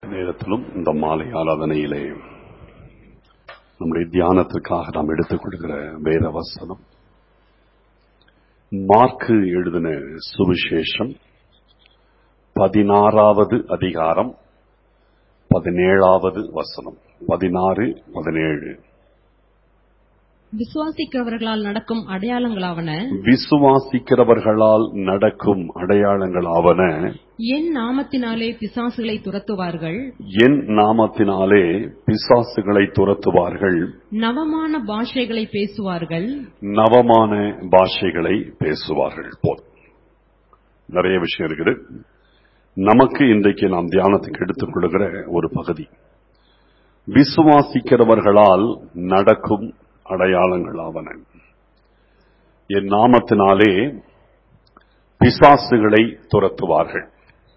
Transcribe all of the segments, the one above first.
நேரத்திலும் இந்த மாலை ஆராதனையிலே நம்முடைய தியானத்திற்காக நாம் எடுத்துக் கொள்கிற வேத வசனம் மார்க்கு எழுதின சுவிசேஷம் பதினாறாவது அதிகாரம் பதினேழாவது வசனம் பதினாறு பதினேழு விசுவாசிக்கிறவர்களால் நடக்கும் அடையாளங்களாவன விசுவாசிக்கிறவர்களால் நடக்கும் அடையாளங்களாவன என் நாமத்தினாலே பிசாசுகளை துரத்துவார்கள் என் நாமத்தினாலே பிசாசுகளை துரத்துவார்கள் நவமான பாஷைகளை பேசுவார்கள் நவமான பாஷைகளை பேசுவார்கள் போதும் நிறைய விஷயம் இருக்குது நமக்கு இன்றைக்கு நாம் தியானத்துக்கு எடுத்துக் கொள்கிற ஒரு பகுதி விசுவாசிக்கிறவர்களால் நடக்கும் அடையாளங்களாவன என் நாமத்தினாலே பிசாசுகளை துரத்துவார்கள்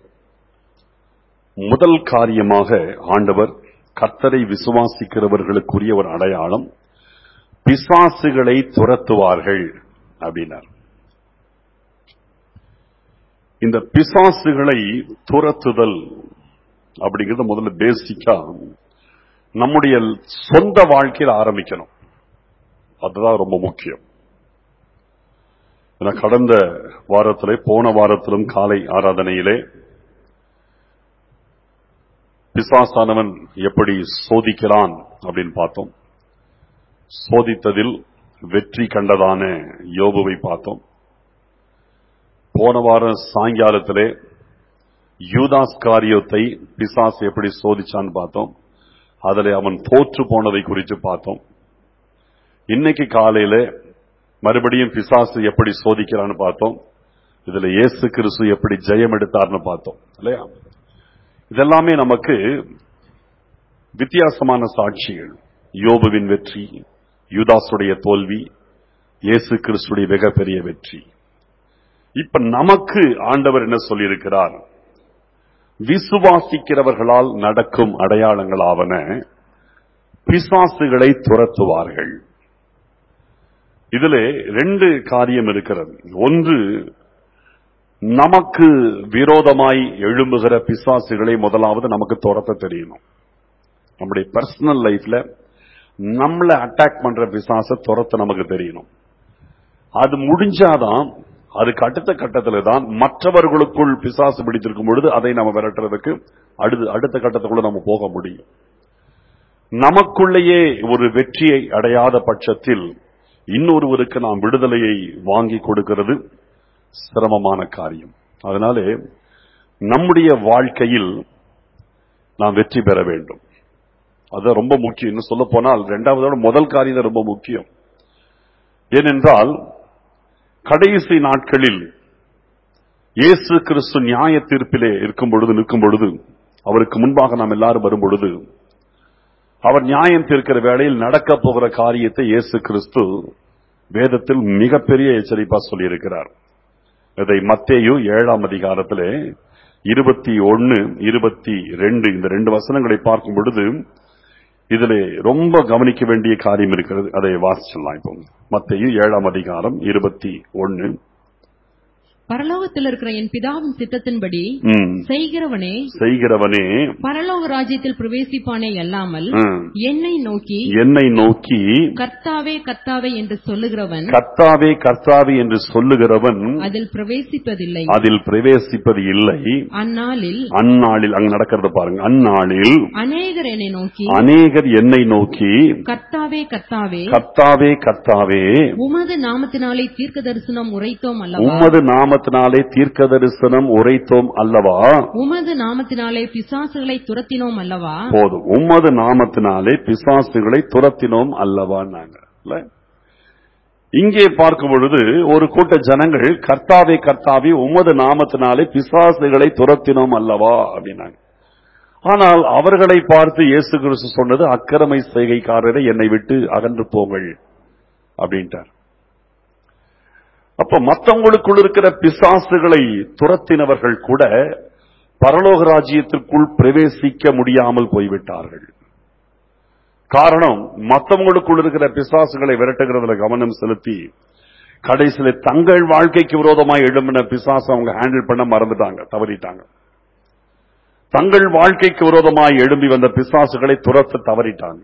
முதல் காரியமாக ஆண்டவர் கர்த்தரை விசுவாசிக்கிறவர்களுக்குரிய ஒரு அடையாளம் பிசாசுகளை துரத்துவார்கள் அப்படின்னார் இந்த பிசாசுகளை துரத்துதல் அப்படிங்கிறது முதல்ல பேசிக்கா நம்முடைய சொந்த வாழ்க்கையில் ஆரம்பிக்கணும் அதுதான் ரொம்ப முக்கியம் ஏன்னா கடந்த வாரத்திலே போன வாரத்திலும் காலை ஆராதனையிலே பிசாசானவன் எப்படி சோதிக்கிறான் அப்படின்னு பார்த்தோம் சோதித்ததில் வெற்றி கண்டதான யோபுவை பார்த்தோம் போன வாரம் சாயங்காலத்திலே யூதாஸ் காரியத்தை பிசாஸ் எப்படி சோதிச்சான்னு பார்த்தோம் அதில் அவன் தோற்று போனதை குறித்து பார்த்தோம் இன்னைக்கு காலையில மறுபடியும் பிசாசு எப்படி சோதிக்கிறான்னு பார்த்தோம் இதுல இயேசு கிறிஸ்து எப்படி ஜெயம் எடுத்தார்னு பார்த்தோம் இல்லையா இதெல்லாமே நமக்கு வித்தியாசமான சாட்சிகள் யோபுவின் வெற்றி யூதாசுடைய தோல்வி இயேசு கிறிஸ்துடைய மிகப்பெரிய வெற்றி இப்ப நமக்கு ஆண்டவர் என்ன சொல்லியிருக்கிறார் விசுவாசிக்கிறவர்களால் நடக்கும் அடையாளங்களாவன பிசாசுகளை துரத்துவார்கள் இதிலே ரெண்டு காரியம் இருக்கிறது ஒன்று நமக்கு விரோதமாய் எழும்புகிற பிசாசுகளை முதலாவது நமக்கு துரத்த தெரியணும் நம்முடைய பர்சனல் லைஃப்ல நம்மளை அட்டாக் பண்ற பிசாச துரத்த நமக்கு தெரியணும் அது முடிஞ்சாதான் அதுக்கு அடுத்த கட்டத்தில் தான் மற்றவர்களுக்குள் பிசாசு பிடித்திருக்கும் பொழுது அதை நம்ம விரட்டுறதுக்கு அடுத்த அடுத்த கட்டத்துக்குள்ள நம்ம போக முடியும் நமக்குள்ளேயே ஒரு வெற்றியை அடையாத பட்சத்தில் இன்னொருவருக்கு நாம் விடுதலையை வாங்கி கொடுக்கிறது சிரமமான காரியம் அதனாலே நம்முடைய வாழ்க்கையில் நாம் வெற்றி பெற வேண்டும் அது ரொம்ப முக்கியம் இன்னும் சொல்ல போனால் இரண்டாவதோட முதல் காரியம் ரொம்ப முக்கியம் ஏனென்றால் கடைசி நாட்களில் இயேசு கிறிஸ்து நியாய தீர்ப்பிலே இருக்கும் பொழுது நிற்கும் பொழுது அவருக்கு முன்பாக நாம் எல்லாரும் வரும் பொழுது அவர் நியாயம் தீர்க்கிற வேளையில் நடக்க போகிற காரியத்தை இயேசு கிறிஸ்து வேதத்தில் மிகப்பெரிய எச்சரிப்பா சொல்லியிருக்கிறார் இதை மத்தேயு ஏழாம் அதிகாரத்திலே இருபத்தி ஒன்னு இருபத்தி ரெண்டு இந்த ரெண்டு வசனங்களை பார்க்கும் பொழுது இதிலே ரொம்ப கவனிக்க வேண்டிய காரியம் இருக்கிறது அதை வாசிச்சிடலாம் இப்போ மத்தேயு ஏழாம் அதிகாரம் இருபத்தி ஒன்னு பரலோகத்தில் இருக்கிற என் பிதாவின் சித்தத்தின்படி ம். செய்கிறவனே செய்கிறவனே பரலோக ராஜ்யத்தில் பிரவேசிப்பானே அல்லாமல் ம், என்னை நோக்கி என்னை நோக்கி கர்த்தாவே கர்த்தாவே என்று சொல்லுகிறவன் கர்த்தாவே கர்த்தாவே என்று சொல்லுகிறவன் அதில் பிரவேசிப்பதில்லை அதில் பிரவேசிப்பது இல்லை அந்நாளில் அந்நாளில் அங்க நடக்கிறத பாருங்க அந்நாளில் அநேகர் என்னை நோக்கி அநேகர் என்னை நோக்கி கர்த்தாவே கர்த்தாவே கர்த்தாவே கர்த்தாவே உமது நாமத்தினாலே தீர்க்க தரிசனம் உரைத்தோம் அல்லவா உமது நாமத்தினாலே தீர்க்க தரிசனம் உரைத்தோம் அல்லவா உமது நாமத்தினாலே பிசாசுகளை துரத்தினோம் அல்லவா போதும் உமது நாமத்தினாலே பிசாசுகளை துரத்தினோம் அல்லவா நாங்க இங்கே பார்க்கும் பொழுது ஒரு கூட்ட ஜனங்கள் கர்த்தாவே கர்த்தாவே உமது நாமத்தினாலே பிசாசுகளை துரத்தினோம் அல்லவா அப்படின்னாங்க ஆனால் அவர்களை பார்த்து இயேசு கிறிஸ்து சொன்னது அக்கிரமை செய்கைக்காரரை என்னை விட்டு அகன்று போங்கள் அப்படின்ட்டார் அப்ப மற்றவங்களுக்குள் இருக்கிற பிசாசுகளை துரத்தினவர்கள் கூட பரலோக ராஜ்யத்திற்குள் பிரவேசிக்க முடியாமல் போய்விட்டார்கள் காரணம் மற்றவங்களுக்குள் இருக்கிற பிசாசுகளை விரட்டுகிறதுல கவனம் செலுத்தி கடைசியில தங்கள் வாழ்க்கைக்கு விரோதமாய் எழும்பின பிசாசு அவங்க ஹேண்டில் பண்ண மறந்துட்டாங்க தவறிட்டாங்க தங்கள் வாழ்க்கைக்கு விரோதமாய் எழும்பி வந்த பிசாசுகளை துரத்த தவறிட்டாங்க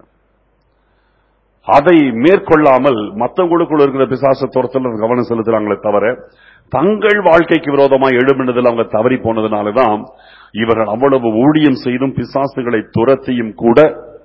அதை மேற்கொள்ளாமல் மற்றவங்களுக்குள்ள இருக்கிற பிசாச துரத்தல கவனம் செலுத்துறாங்களே தவிர தங்கள் வாழ்க்கைக்கு விரோதமாய் எழும்பினதில் அவங்க தவறி போனதுனாலதான் இவர்கள் அவ்வளவு ஊழியம் செய்தும் பிசாசுகளை துரத்தியும் கூட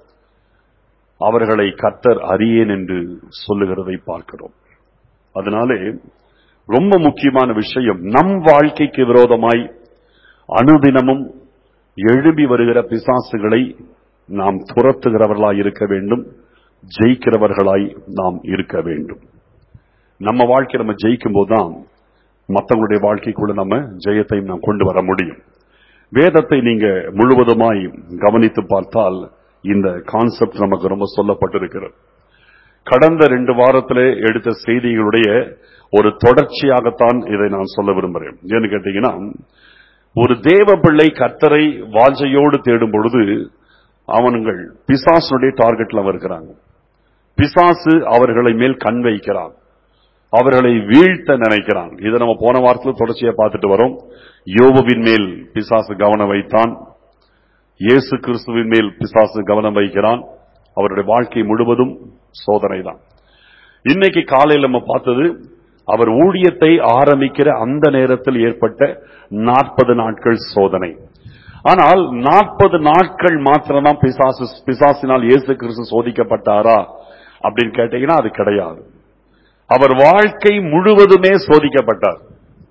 அவர்களை கத்தர் அறியேன் என்று சொல்லுகிறதை பார்க்கிறோம் அதனாலே ரொம்ப முக்கியமான விஷயம் நம் வாழ்க்கைக்கு விரோதமாய் அனுதினமும் எழும்பி வருகிற பிசாசுகளை நாம் துரத்துகிறவர்களாய் இருக்க வேண்டும் ஜெயிக்கிறவர்களாய் நாம் இருக்க வேண்டும் நம்ம வாழ்க்கை நம்ம ஜெயிக்கும் போதுதான் மற்றவங்களுடைய வாழ்க்கைக்குள்ள நம்ம ஜெயத்தை நாம் கொண்டு வர முடியும் வேதத்தை நீங்க முழுவதுமாய் கவனித்து பார்த்தால் இந்த கான்செப்ட் நமக்கு ரொம்ப சொல்லப்பட்டிருக்கிறது கடந்த ரெண்டு வாரத்திலே எடுத்த செய்திகளுடைய ஒரு தொடர்ச்சியாகத்தான் இதை நான் சொல்ல விரும்புகிறேன் ஏன்னு கேட்டீங்கன்னா ஒரு தேவ பிள்ளை கத்தரை வாஞ்சையோடு தேடும் பொழுது அவனுங்கள் பிசாசுடைய டார்கெட்ல வருகிறாங்க பிசாசு அவர்களை மேல் கண் வைக்கிறான் அவர்களை வீழ்த்த நினைக்கிறான் இதை நம்ம போன வாரத்தில் தொடர்ச்சியா பார்த்துட்டு வரோம் யோபுவின் மேல் பிசாசு கவனம் வைத்தான் இயேசு கிறிஸ்துவின் மேல் பிசாசு கவனம் வைக்கிறான் அவருடைய வாழ்க்கை முழுவதும் சோதனை தான் இன்னைக்கு காலையில் நம்ம பார்த்தது அவர் ஊழியத்தை ஆரம்பிக்கிற அந்த நேரத்தில் ஏற்பட்ட நாற்பது நாட்கள் சோதனை ஆனால் நாற்பது நாட்கள் மாத்திரம்தான் பிசாசு பிசாசினால் இயேசு கிறிஸ்து சோதிக்கப்பட்டாரா அப்படின்னு கேட்டீங்கன்னா அது கிடையாது அவர் வாழ்க்கை முழுவதுமே சோதிக்கப்பட்டார்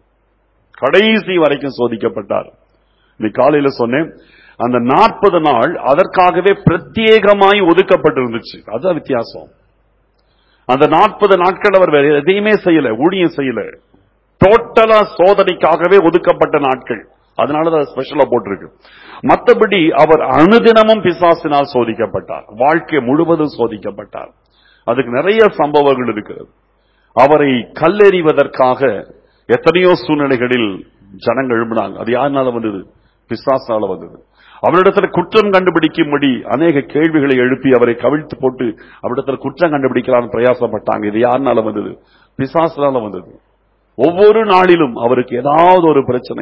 கடைசி வரைக்கும் சோதிக்கப்பட்டார் நீ காலையில சொன்னேன் அந்த நாற்பது நாள் அதற்காகவே பிரத்யேகமாய் ஒதுக்கப்பட்டிருந்துச்சு அதுதான் வித்தியாசம் அந்த நாற்பது நாட்கள் அவர் வேற எதையுமே செய்யல ஊழியம் செய்யல டோட்டலா சோதனைக்காகவே ஒதுக்கப்பட்ட நாட்கள் அதனாலதான் ஸ்பெஷலா போட்டிருக்கு மற்றபடி அவர் அனுதினமும் பிசாசினால் சோதிக்கப்பட்டார் வாழ்க்கை முழுவதும் சோதிக்கப்பட்டார் அதுக்கு நிறைய சம்பவங்கள் இருக்கிறது அவரை கல்லெறிவதற்காக எத்தனையோ சூழ்நிலைகளில் ஜனங்கள் எழுப்பினாங்க அது யாருனால வந்தது பிசாசால வந்தது அவரிடத்துல குற்றம் கண்டுபிடிக்கும்படி அநேக கேள்விகளை எழுப்பி அவரை கவிழ்த்து போட்டு அவரிடத்துல குற்றம் கண்டுபிடிக்கலாம்னு பிரயாசப்பட்டாங்க இது யாருனால வந்தது பிசாசுனால வந்தது ஒவ்வொரு நாளிலும் அவருக்கு ஏதாவது ஒரு பிரச்சனை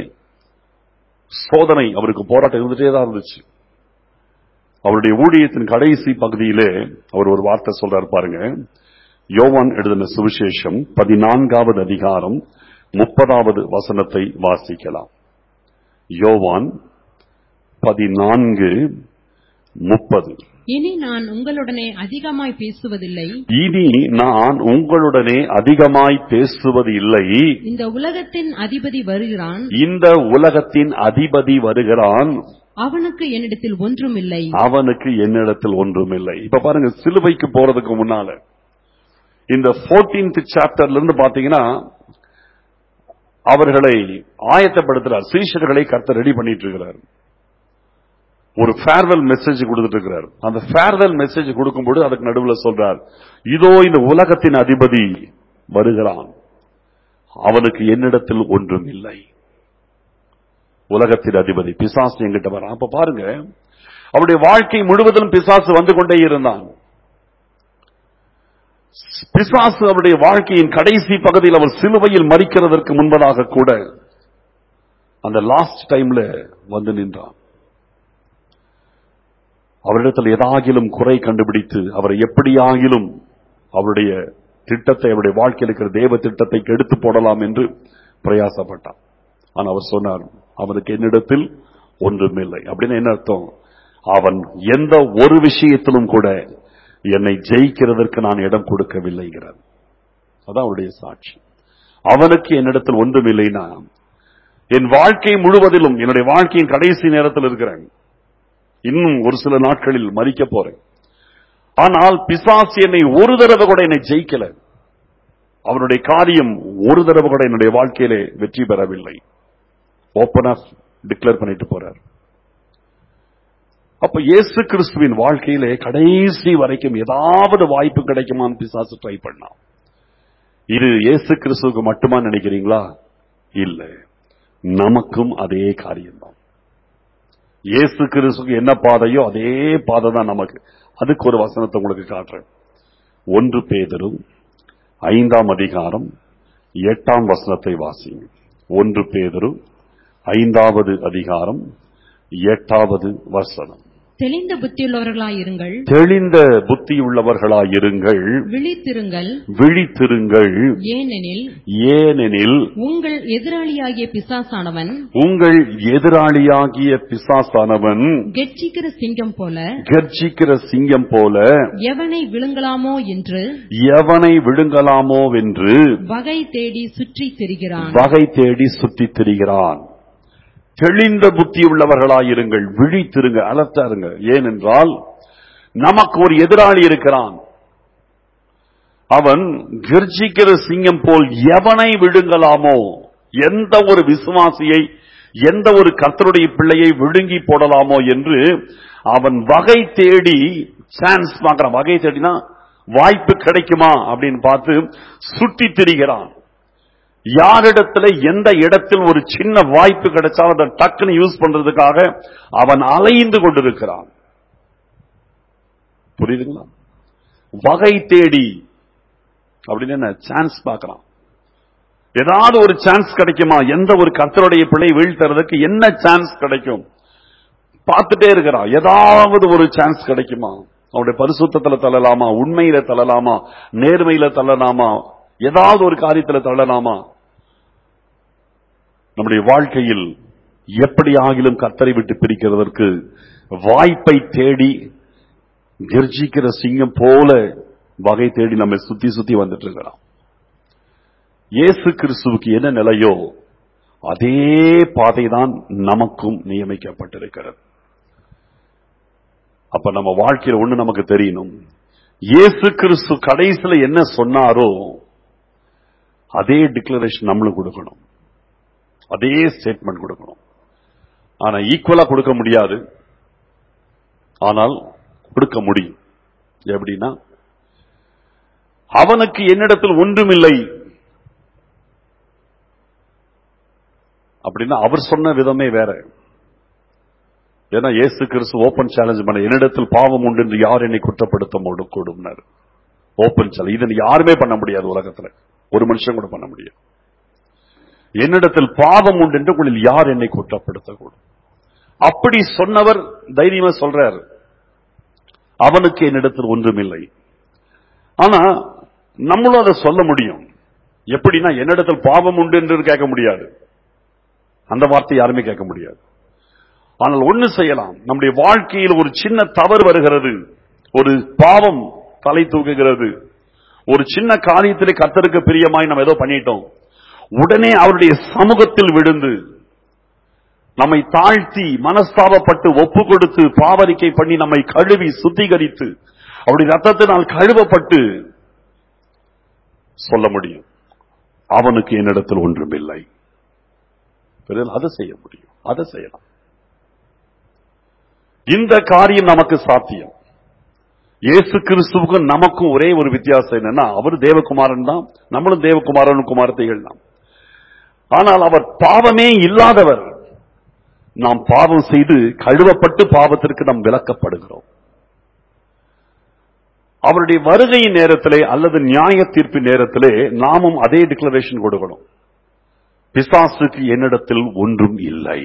சோதனை அவருக்கு போராட்டம் இருந்துட்டே தான் இருந்துச்சு அவருடைய ஊழியத்தின் கடைசி பகுதியிலே அவர் ஒரு வார்த்தை சொல்றாரு பாருங்க யோவான் எழுதின சுவிசேஷம் பதினான்காவது அதிகாரம் முப்பதாவது வசனத்தை வாசிக்கலாம் யோவான் பதினான்கு முப்பது இனி நான் உங்களுடனே அதிகமாய் பேசுவதில்லை இனி நான் உங்களுடனே அதிகமாய் பேசுவது இல்லை இந்த உலகத்தின் அதிபதி வருகிறான் இந்த உலகத்தின் அதிபதி வருகிறான் அவனுக்கு என்னிடத்தில் ஒன்றுமில்லை அவனுக்கு என்னிடத்தில் ஒன்றுமில்லை இப்ப பாருங்க சிலுவைக்கு போறதுக்கு முன்னால இந்த 14th சாப்டர்ல இருந்து பாத்தீங்கன்னா அவர்களை ஆயத்தப்படுத்துறார் சீஷர்களை கர்த்தர் ரெடி பண்ணிட்டு இருக்கிறார் ஒரு ஃபேர்வெல் மெசேஜ் கொடுத்துட்டு இருக்கிறார் அந்த ஃபேர்வெல் மெசேஜ் கொடுக்கும்போது அதுக்கு நடுவில் சொல்றார் இதோ இந்த உலகத்தின் அதிபதி வருகிறான் அவனுக்கு என்னிடத்தில் ஒன்றும் இல்லை உலகத்தின் அதிபதி பிசாசு எங்கிட்ட வரான் அப்ப பாருங்க அவருடைய வாழ்க்கை முழுவதும் பிசாசு வந்து கொண்டே இருந்தான் பிசாசு அவருடைய வாழ்க்கையின் கடைசி பகுதியில் அவர் சிலுவையில் மறிக்கிறதற்கு முன்பதாக கூட அந்த லாஸ்ட் டைம்ல வந்து நின்றான் அவரிடத்தில் ஏதாகிலும் குறை கண்டுபிடித்து அவரை எப்படியாகிலும் அவருடைய திட்டத்தை அவருடைய வாழ்க்கையில் இருக்கிற தேவ திட்டத்தை கெடுத்து போடலாம் என்று பிரயாசப்பட்டான் ஆனா அவர் சொன்னார் அவனுக்கு என்னிடத்தில் ஒன்றுமில்லை அப்படின்னு என்ன அர்த்தம் அவன் எந்த ஒரு விஷயத்திலும் கூட என்னை ஜெயிக்கிறதற்கு நான் இடம் கொடுக்கவில்லைங்கிறார் அதான் அவருடைய சாட்சி அவனுக்கு என்னிடத்தில் ஒன்றுமில்லைனா என் வாழ்க்கை முழுவதிலும் என்னுடைய வாழ்க்கையின் கடைசி நேரத்தில் இருக்கிறேன் இன்னும் ஒரு சில நாட்களில் மறிக்க போறேன் ஆனால் பிசாசு என்னை ஒரு தடவை கூட என்னை ஜெயிக்கல அவனுடைய காரியம் ஒரு தடவை கூட என்னுடைய வாழ்க்கையிலே வெற்றி பெறவில்லை ஓப்பனா டிக்ளேர் பண்ணிட்டு போறார் அப்ப இயேசு கிறிஸ்துவின் வாழ்க்கையிலே கடைசி வரைக்கும் ஏதாவது வாய்ப்பு கிடைக்குமான்னு பிசாசு ட்ரை பண்ணான் இது இயேசு கிறிஸ்துவுக்கு மட்டுமா நினைக்கிறீங்களா இல்ல நமக்கும் அதே காரியம்தான் இயேசு கிறிஸ்துக்கு என்ன பாதையோ அதே பாதை தான் நமக்கு அதுக்கு ஒரு வசனத்தை உங்களுக்கு காட்டுறேன் ஒன்று பேதரும் ஐந்தாம் அதிகாரம் எட்டாம் வசனத்தை வாசிங்க ஒன்று பேதரும் ஐந்தாவது அதிகாரம் எட்டாவது வசனம் தெளிந்த புத்தியுள்ளவர்களாயிருங்கள் தெளிந்த புத்தியுள்ளவர்களாயிருங்கள் விழித்திருங்கள் விழித்திருங்கள் ஏனெனில் ஏனெனில் உங்கள் எதிராளியாகிய பிசாசானவன் உங்கள் எதிராளியாகிய பிசாசானவன் கெர்ச்சிக்கிற சிங்கம் போல கர்ஜிக்கிற சிங்கம் போல எவனை விழுங்கலாமோ என்று எவனை விழுங்கலாமோவென்று வகை தேடி சுற்றித் திரிகிறான் வகை தேடி சுற்றித் திரிகிறான் தெளிந்த புத்தியுள்ளவர்களாயிருங்கள் விழித்திருங்க அலர்ட்டாருங்க ஏனென்றால் நமக்கு ஒரு எதிராளி இருக்கிறான் அவன் கர்ஜிக்கிற சிங்கம் போல் எவனை விழுங்கலாமோ எந்த ஒரு விசுவாசியை எந்த ஒரு கர்த்தருடைய பிள்ளையை விழுங்கி போடலாமோ என்று அவன் வகை தேடி சான்ஸ் பார்க்கிறான் வகை தேடினா வாய்ப்பு கிடைக்குமா அப்படின்னு பார்த்து சுற்றி திரிகிறான் யாரிடத்துல எந்த இடத்தில் ஒரு சின்ன வாய்ப்பு கிடைச்சாலும் அதை டக்குன்னு யூஸ் பண்றதுக்காக அவன் அலைந்து கொண்டிருக்கிறான் புரியுதுங்களா வகை தேடி அப்படின்னு என்ன சான்ஸ் பார்க்கறான் ஏதாவது ஒரு சான்ஸ் கிடைக்குமா எந்த ஒரு கர்த்தருடைய பிள்ளை வீழ்த்துறதுக்கு என்ன சான்ஸ் கிடைக்கும் பார்த்துட்டே இருக்கிறான் ஏதாவது ஒரு சான்ஸ் கிடைக்குமா அவனுடைய பரிசுத்தத்துல தள்ளலாமா உண்மையில தள்ளலாமா நேர்மையில தள்ளலாமா ஏதாவது ஒரு காரியத்துல தள்ளலாமா நம்முடைய வாழ்க்கையில் எப்படி ஆகிலும் கத்தரை விட்டு பிரிக்கிறதற்கு வாய்ப்பை தேடி கர்ஜிக்கிற சிங்கம் போல வகை தேடி நம்ம சுத்தி சுத்தி வந்துட்டு இருக்கிறோம் இயேசு கிறிஸ்துவுக்கு என்ன நிலையோ அதே பாதைதான் நமக்கும் நியமிக்கப்பட்டிருக்கிறது அப்ப நம்ம வாழ்க்கையில ஒண்ணு நமக்கு தெரியணும் இயேசு கிறிஸ்து கடைசியில என்ன சொன்னாரோ அதே டிக்ளரேஷன் நம்மளும் கொடுக்கணும் அதே ஸ்டேட்மெண்ட் கொடுக்கணும் ஆனா ஈக்குவலா கொடுக்க முடியாது ஆனால் கொடுக்க முடியும் எப்படின்னா அவனுக்கு என்னிடத்தில் ஒன்றுமில்லை அப்படின்னா அவர் சொன்ன விதமே வேற ஏன்னா இயேசு கிறிஸ்து ஓபன் சேலஞ்ச் பண்ண என்னிடத்தில் பாவம் உண்டு என்று யார் என்னை குற்றப்படுத்த முடி- கூடும்னாரு ஓபன் சேலஞ்ச் இதை யாருமே பண்ண முடியாது உலகத்துல ஒரு மனுஷன் கூட பண்ண முடியாது என்னிடத்தில் பாவம் உண்டு என்று உங்களில் யார் என்னை குற்றப்படுத்தக்கூடும் அப்படி சொன்னவர் தைரியமா சொல்றாரு அவனுக்கு என்னிடத்தில் ஒன்றுமில்லை ஆனா நம்மளும் அதை சொல்ல முடியும் எப்படின்னா என்னிடத்தில் பாவம் உண்டு என்று கேட்க முடியாது அந்த வார்த்தை யாருமே கேட்க முடியாது ஆனால் ஒண்ணு செய்யலாம் நம்முடைய வாழ்க்கையில் ஒரு சின்ன தவறு வருகிறது ஒரு பாவம் தலை தூக்குகிறது ஒரு சின்ன காரியத்திலே கர்த்தருக்கு பிரியமாய் நம்ம ஏதோ பண்ணிட்டோம் உடனே அவருடைய சமூகத்தில் விழுந்து நம்மை தாழ்த்தி மனஸ்தாபப்பட்டு ஒப்பு கொடுத்து பாவரிக்கை பண்ணி நம்மை கழுவி சுத்திகரித்து அவருடைய ரத்தத்தினால் கழுவப்பட்டு சொல்ல முடியும் அவனுக்கு என்னிடத்தில் ஒன்றுமில்லை பிறகு அதை செய்ய முடியும் அதை செய்யலாம் இந்த காரியம் நமக்கு சாத்தியம் இயேசு கிறிஸ்துவுக்கும் நமக்கும் ஒரே ஒரு வித்தியாசம் என்னன்னா அவர் தேவகுமாரன் தான் நம்மளும் தேவகுமாரன் குமாரத்தைகள் தான் ஆனால் அவர் பாவமே இல்லாதவர் நாம் பாவம் செய்து கழுவப்பட்டு பாவத்திற்கு நாம் விலக்கப்படுகிறோம் அவருடைய வருகையின் நேரத்திலே அல்லது நியாய தீர்ப்பின் நேரத்திலே நாமும் அதே டிக்ளரேஷன் கொடுக்கணும் பிசாசுக்கு என்னிடத்தில் ஒன்றும் இல்லை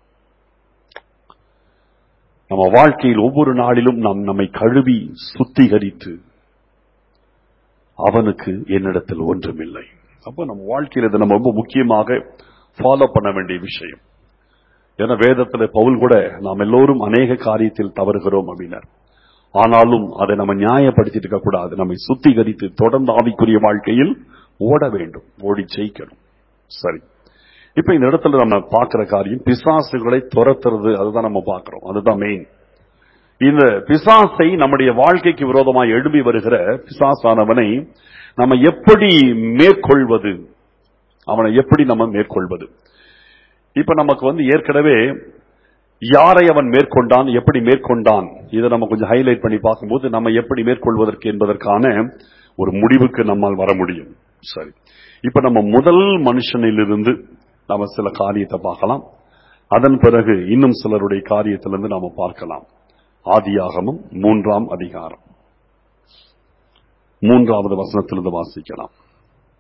நம்ம வாழ்க்கையில் ஒவ்வொரு நாளிலும் நாம் நம்மை கழுவி சுத்திகரித்து அவனுக்கு என்னிடத்தில் ஒன்றுமில்லை அப்போ நம்ம வாழ்க்கையில் இதை நம்ம ரொம்ப முக்கியமாக ஃபாலோ பண்ண வேண்டிய விஷயம் ஏன்னா வேதத்துல பவுல் கூட நாம் எல்லோரும் அநேக காரியத்தில் தவறுகிறோம் அப்படின்னார் ஆனாலும் அதை நம்ம நியாயப்படுத்திட்டு இருக்க கூடாது நம்மை சுத்திகரித்து தொடர்ந்து ஆவிக்குரிய வாழ்க்கையில் ஓட வேண்டும் ஓடி ஜெயிக்கணும் சரி இப்ப இந்த இடத்துல நம்ம பார்க்கிற காரியம் பிசாசுகளை துரத்துறது அதுதான் நம்ம பார்க்கிறோம் அதுதான் மெயின் இந்த பிசாசை நம்முடைய வாழ்க்கைக்கு விரோதமாக எழும்பி வருகிற பிசாசானவனை நம்ம எப்படி மேற்கொள்வது அவனை எப்படி நம்ம மேற்கொள்வது இப்ப நமக்கு வந்து ஏற்கனவே யாரை அவன் மேற்கொண்டான் எப்படி மேற்கொண்டான் இதை நம்ம கொஞ்சம் ஹைலைட் பண்ணி பார்க்கும்போது நம்ம எப்படி மேற்கொள்வதற்கு என்பதற்கான ஒரு முடிவுக்கு நம்மால் வர முடியும் சரி இப்ப நம்ம முதல் மனுஷனிலிருந்து நாம சில காரியத்தை பார்க்கலாம் அதன் பிறகு இன்னும் சிலருடைய காரியத்திலிருந்து நாம பார்க்கலாம் ஆதியாகமும் மூன்றாம் அதிகாரம் மூன்றாவது வசனத்திலிருந்து வாசிக்கலாம்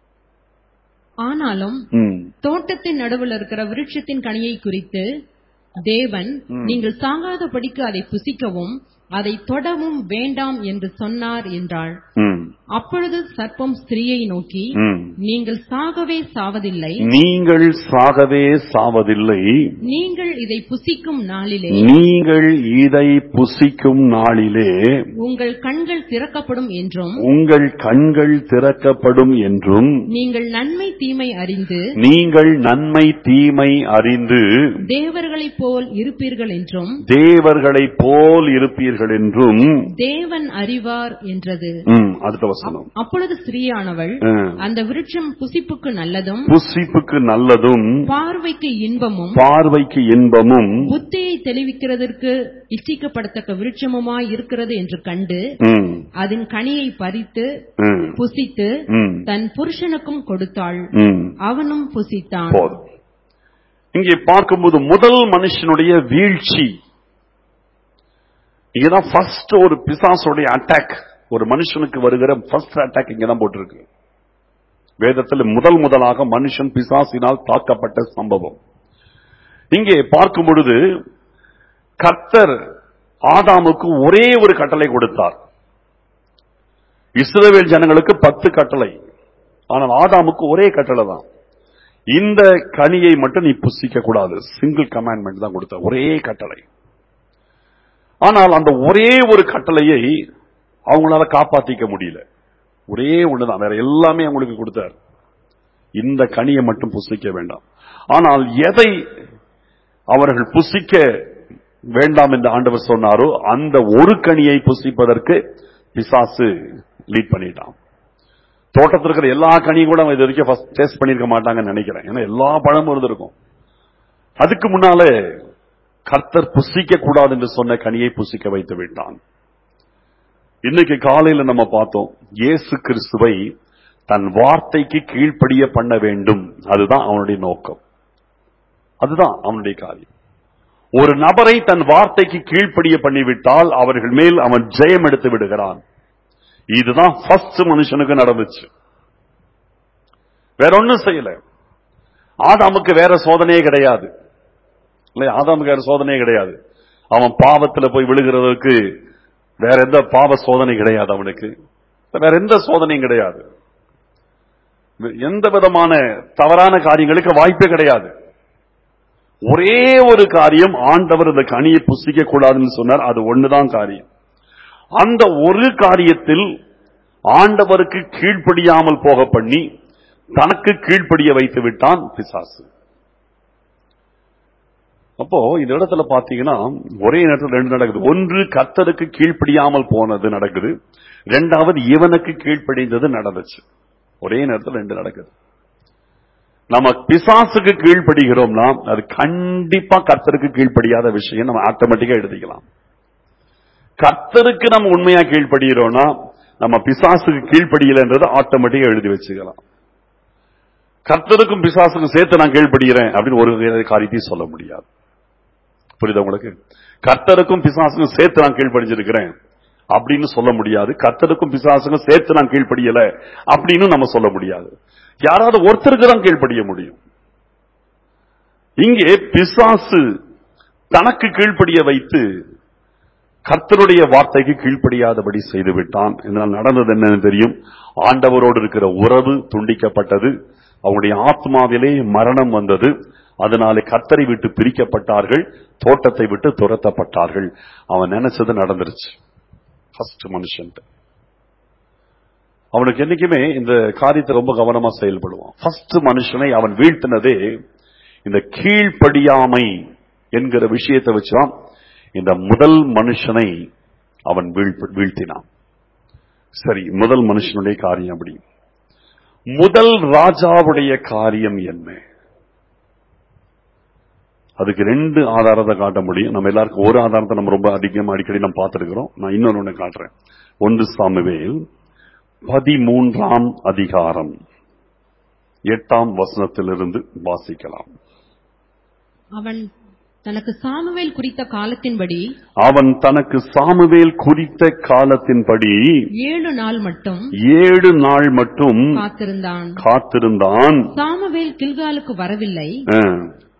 ஆனாலும் ம், தோட்டத்தின் நடுவில் இருக்கிற விருட்சத்தின் கனியை குறித்து தேவன் நீங்கள் சாகாதபடிக்கு அதை புசிக்கவும் அதை தொடவும் வேண்டாம் என்று சொன்னார் என்றாள் ம், அப்பொழுது சர்ப்பம் ஸ்திரீயை நோக்கி ம். நீங்கள் சாகவே சாவதில்லை நீங்கள் சாகவே சாவதில்லை நீங்கள் இதை புசிக்கும் நாளிலே நீங்கள் இதை புசிக்கும் நாளிலே உங்கள் கண்கள் திறக்கப்படும் என்றும் உங்கள் கண்கள் திறக்கப்படும் என்றும் நீங்கள் நன்மை தீமை அறிந்து நீங்கள் நன்மை தீமை அறிந்து தேவர்களைப் போல் இருப்பீர்கள் என்றும் தேவர்களைப் போல் இருப்பீர்கள் என்றும் தேவன் அறிவார் என்றது ம், அடுத்த வசனம் அப்பொழுது ஸ்திரீயானவள் ம். அந்த விருட்சம் புசிப்புக்கு நல்லதும் புசிப்புக்கு நல்லதும் பார்வைக்கு இன்பமும் பார்வைக்கு இன்பமும் புத்தியை தெளிவிக்கிறதற்கு இச்சிக்கப்படத்தக்க விருட்சமுமாய் இருக்கிறது என்று கண்டு ம், அதன் கனியை பறித்து ம், புசித்து ம், தன் புருஷனுக்கும் கொடுத்தாள் ம். அவனும் புசித்தான் போதும் இங்கே பார்க்கும்போது முதல் மனுஷனுடைய வீழ்ச்சி இங்கதான் ஃபர்ஸ்ட் ஒரு பிசாசுடைய அட்டாக் ஒரு மனுஷனுக்கு வருகிற ஃபர்ஸ்ட் அட்டாக் இங்கதான் போட்டிருக்கு வேதத்தில் முதல் முதலாக மனுஷன் பிசாசினால் தாக்கப்பட்ட சம்பவம் இங்கே பார்க்கும் பொழுது கர்த்தர் ஆதாமுக்கு ஒரே ஒரு கட்டளை கொடுத்தார் இஸ்ரவேல் ஜனங்களுக்கு பத்து கட்டளை ஆனால் ஆதாமுக்கு ஒரே கட்டளை தான் இந்த கனியை மட்டும் நீ புசிக்க கூடாது சிங்கிள் கமாண்ட்மெண்ட் தான் கொடுத்த ஒரே கட்டளை ஆனால் அந்த ஒரே ஒரு கட்டளையை அவங்களால காப்பாத்திக்க முடியல ஒரே ஒண்ணுதான் வேற எல்லாமே அவங்களுக்கு கொடுத்தார் இந்த கனியை மட்டும் புசிக்க வேண்டாம் ஆனால் எதை அவர்கள் புசிக்க வேண்டாம் என்று ஆண்டவர் சொன்னாரோ அந்த ஒரு கனியை புசிப்பதற்கு பிசாசு லீட் பண்ணிட்டான் தோட்டத்தில் இருக்கிற எல்லா கனியும் கூட அவன் இது வரைக்கும் ஃபர்ஸ்ட் டேஸ்ட் பண்ணிருக்க மாட்டாங்கன்னு நினைக்கிறேன் ஏன்னா எல்லா பழமும் இருந்திருக்கும் அதுக்கு முன்னாலே கர்த்தர் புசிக்க கூடாது என்று சொன்ன கனியை புசிக்க வைத்து விட்டான் இன்னைக்கு காலையில நம்ம பார்த்தோம் இயேசு கிறிஸ்துவை தன் வார்த்தைக்கு கீழ்ப்படிய பண்ண வேண்டும் அதுதான் அவனுடைய நோக்கம் அதுதான் அவனுடைய காரியம் ஒரு நபரை தன் வார்த்தைக்கு கீழ்ப்படிய பண்ணிவிட்டால் அவர்கள் மேல் அவன் ஜெயம் எடுத்து விடுகிறான் இதுதான் ஃபர்ஸ்ட் மனுஷனுக்கு நடந்துச்சு வேற ஒண்ணும் செய்யல ஆதாமுக்கு வேற சோதனையே கிடையாது இல்லையா ஆதாமுக்கு வேற சோதனையே கிடையாது அவன் பாவத்துல போய் விழுகிறதுக்கு வேற எந்த பாவ சோதனை கிடையாது அவனுக்கு வேற எந்த சோதனையும் கிடையாது எந்த விதமான தவறான காரியங்களுக்கு வாய்ப்பே கிடையாது ஒரே ஒரு காரியம் ஆண்டவர் இந்த கனியை புசிக்க கூடாதுன்னு சொன்னார் அது ஒண்ணுதான் காரியம் அந்த ஒரு காரியத்தில் ஆண்டவருக்கு கீழ்ப்படியாமல் போக பண்ணி தனக்கு கீழ்ப்படிய வைத்து விட்டான் பிசாசு அப்போ இந்த இடத்துல பாத்தீங்கன்னா ஒரே நேரத்தில் ரெண்டு நடக்குது ஒன்று கர்த்தருக்கு கீழ்ப்படியாமல் போனது நடக்குது ரெண்டாவது இவனுக்கு கீழ்ப்படிந்தது நடந்துச்சு ஒரே நேரத்தில் ரெண்டு நடக்குது நம்ம பிசாசுக்கு கீழ்ப்படுகிறோம்னா அது கண்டிப்பா கர்த்தருக்கு கீழ்ப்படியாத விஷயம் நம்ம ஆட்டோமேட்டிக்கா எழுதிக்கலாம் கர்த்தருக்கு நம்ம உண்மையா கீழ்ப்படுகிறோம்னா நம்ம பிசாசுக்கு கீழ்ப்படியலன்றதை ஆட்டோமேட்டிக்கா எழுதி வச்சுக்கலாம் கர்த்தருக்கும் பிசாசுக்கும் சேர்த்து நான் கீழ்ப்படுகிறேன் அப்படின்னு ஒரு காரியத்தையும் சொல்ல முடியாது புரியுதா உங்களுக்கு கர்த்தருக்கும் பிசாசுக்கும் சேர்த்து நான் கீழ்ப்படிஞ்சிருக்கிறேன் அப்படின்னு சொல்ல முடியாது கர்த்தருக்கும் பிசாசுக்கும் சேர்த்து நான் கீழ்ப்படியல அப்படின்னு நம்ம சொல்ல முடியாது யாராவது ஒருத்தருக்கு தான் கீழ்ப்படிய முடியும் இங்கே பிசாசு தனக்கு கீழ்ப்படிய வைத்து கர்த்தருடைய வார்த்தைக்கு கீழ்ப்படியாதபடி செய்து விட்டான் இதனால் நடந்தது என்னன்னு தெரியும் ஆண்டவரோடு இருக்கிற உறவு துண்டிக்கப்பட்டது அவருடைய ஆத்மாவிலே மரணம் வந்தது அதனாலே கர்த்தரை விட்டு பிரிக்கப்பட்டார்கள் தோட்டத்தை விட்டு துரத்தப்பட்டார்கள் அவன் நினைச்சது நடந்துருச்சு ஃபர்ஸ்ட் மனுஷன் அவனுக்கு என்னைக்குமே இந்த காரியத்தை ரொம்ப கவனமா செயல்படுவான் ஃபர்ஸ்ட் மனுஷனை அவன் வீழ்த்தினதே இந்த கீழ்ப்படியாமை என்கிற விஷயத்தை வச்சுதான் இந்த முதல் மனுஷனை அவன் வீழ்- வீழ்த்தினான் சரி முதல் மனுஷனுடைய காரியம் அப்படி முதல் ராஜாவுடைய காரியம் என்ன அதுக்கு ரெண்டு ஆதாரத்தை காட்ட முடியும் நம்ம எல்லாருக்கும் ஒரு ஆதாரத்தை நம்ம ரொம்ப அதிகமா அடிக்கடி நம்ம பார்த்திருக்கிறோம் நான் இன்னொன்னு ஒண்ணு காட்டுறேன் ஒன்று சாமுவேல் பதிமூன்றாம் அதிகாரம் எட்டாம் வசனத்திலிருந்து வாசிக்கலாம் அவன் தனக்கு சாமுவேல் குறித்த காலத்தின்படி அவன் தனக்கு சாமுவேல் குறித்த காலத்தின்படி ஏழு நாள் மட்டும் ஏழு நாள் மட்டும் காத்திருந்தான் காத்திருந்தான் சாமுவேல் கில்காலுக்கு வரவில்லை அஹ்,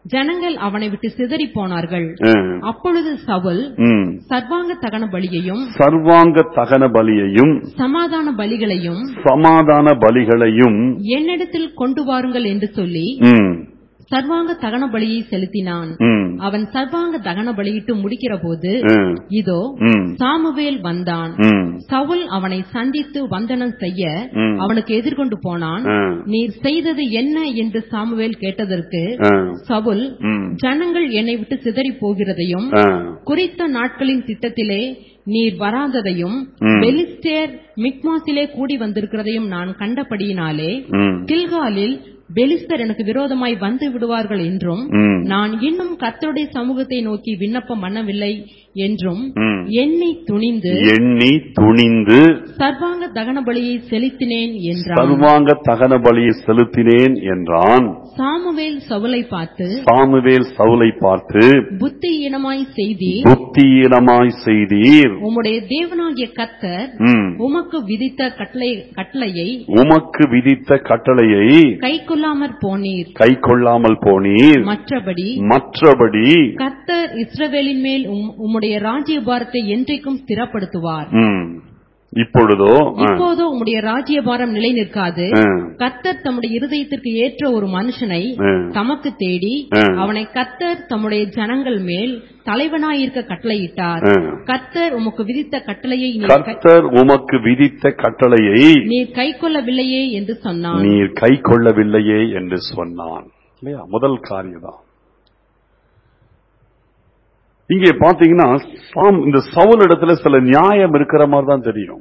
ஜனங்கள் அவனை விட்டு சிதறி போனார்கள் ம், அப்பொழுது சவுல் ம். சர்வாங்க தகன பலியையும் சர்வாங்க தகன பலியையும் சமாதான பலிகளையும் சமாதான பலிகளையும் என்னிடத்தில் கொண்டு வாருங்கள் என்று சொல்லி ம், சர்வாங்க தகன பலியை செலுத்தினான் ம், அவன் சர்வாங்க தகன பலியிட்டு முடிக்கிற போது ம், இதோ ம், சாமுவேல் வந்தான் ம், சவுல் அவனை சந்தித்து வந்தனம் செய்ய ம். அவனுக்கு எதிர்கொண்டு போனான் ம், நீர் செய்தது என்ன என்று சாமுவேல் கேட்டதற்கு ம், சவுல் ம், ஜனங்கள் என்னை விட்டு சிதறி போகிறதையும் ம். குறித்த நாட்களின் திட்டத்திலே நீர் வராததையும் ம். பெலிஸ்டேர் மிக்மாசிலே கூடி வந்திருக்கிறதையும் நான் கண்டபடியினாலே ம், கில்காலில் பெலிஸ்தர் எனக்கு விரோதமாய் வந்து விடுவார்கள் என்றும் ம், நான் இன்னும் கர்த்தருடைய சமூகத்தை நோக்கி விண்ணப்பம் பண்ணவில்லை என்றும் ம். எண்ணி துணிந்து எண்ணி துணிந்து சர்வாங்க தகன பலியை செலுத்தினேன் என்றான் சர்வாங்க தகன பலியை செலுத்தினேன் என்றான் சாமுவேல் சவுலை பார்த்து சாமுவேல் சவுலை பார்த்து புத்தி இனமாய் செய்தி புத்தியீனமாய் செய்தீர் உம்முடைய தேவனாகிய கர்த்தர் ம். உமக்கு விதித்த கட்டளை கட்டளையை உமக்கு விதித்த கட்டளையை கைக்கொள்ளாமற் போனீர் கை கொள்ளாமல் போனீர் மற்றபடி மற்றபடி கர்த்தர் இஸ்ரவேலின் மேல் உம்- உம்முடைய ராஜ்யபாரத்தை என்றைக்கும் ஸ்திரப்படுத்துவார் ம், இப்பொழுதோ ஆ, இப்போதோ உம்முடைய ராஜ்யபாரம் நிலை நிற்காது ஆ, கர்த்தர் தம்முடைய இருதயத்திற்கு ஏற்ற ஒரு மனுஷனை ஆ. தமக்கு தேடி ஆ. அவனை கர்த்தர் தம்முடைய ஜனங்கள் மேல் தலைவனாயிருக்க கட்டளையிட்டார் ஆ. கர்த்தர் உமக்கு விதித்த கட்டளையை நீர் கை- கர்த்தர் உமக்கு விதித்த கட்டளையை நீர் கைக்கொள்ளவில்லையே என்று சொன்னான் நீர் கை கொள்ளவில்லையே என்று சொன்னான் இல்லையா முதல் காரியம் தான் இங்கே பாத்தீங்கன்னா சாம் இந்த சவுல் இடத்துல சில நியாயம் இருக்கிற மாதிரி தான் தெரியும்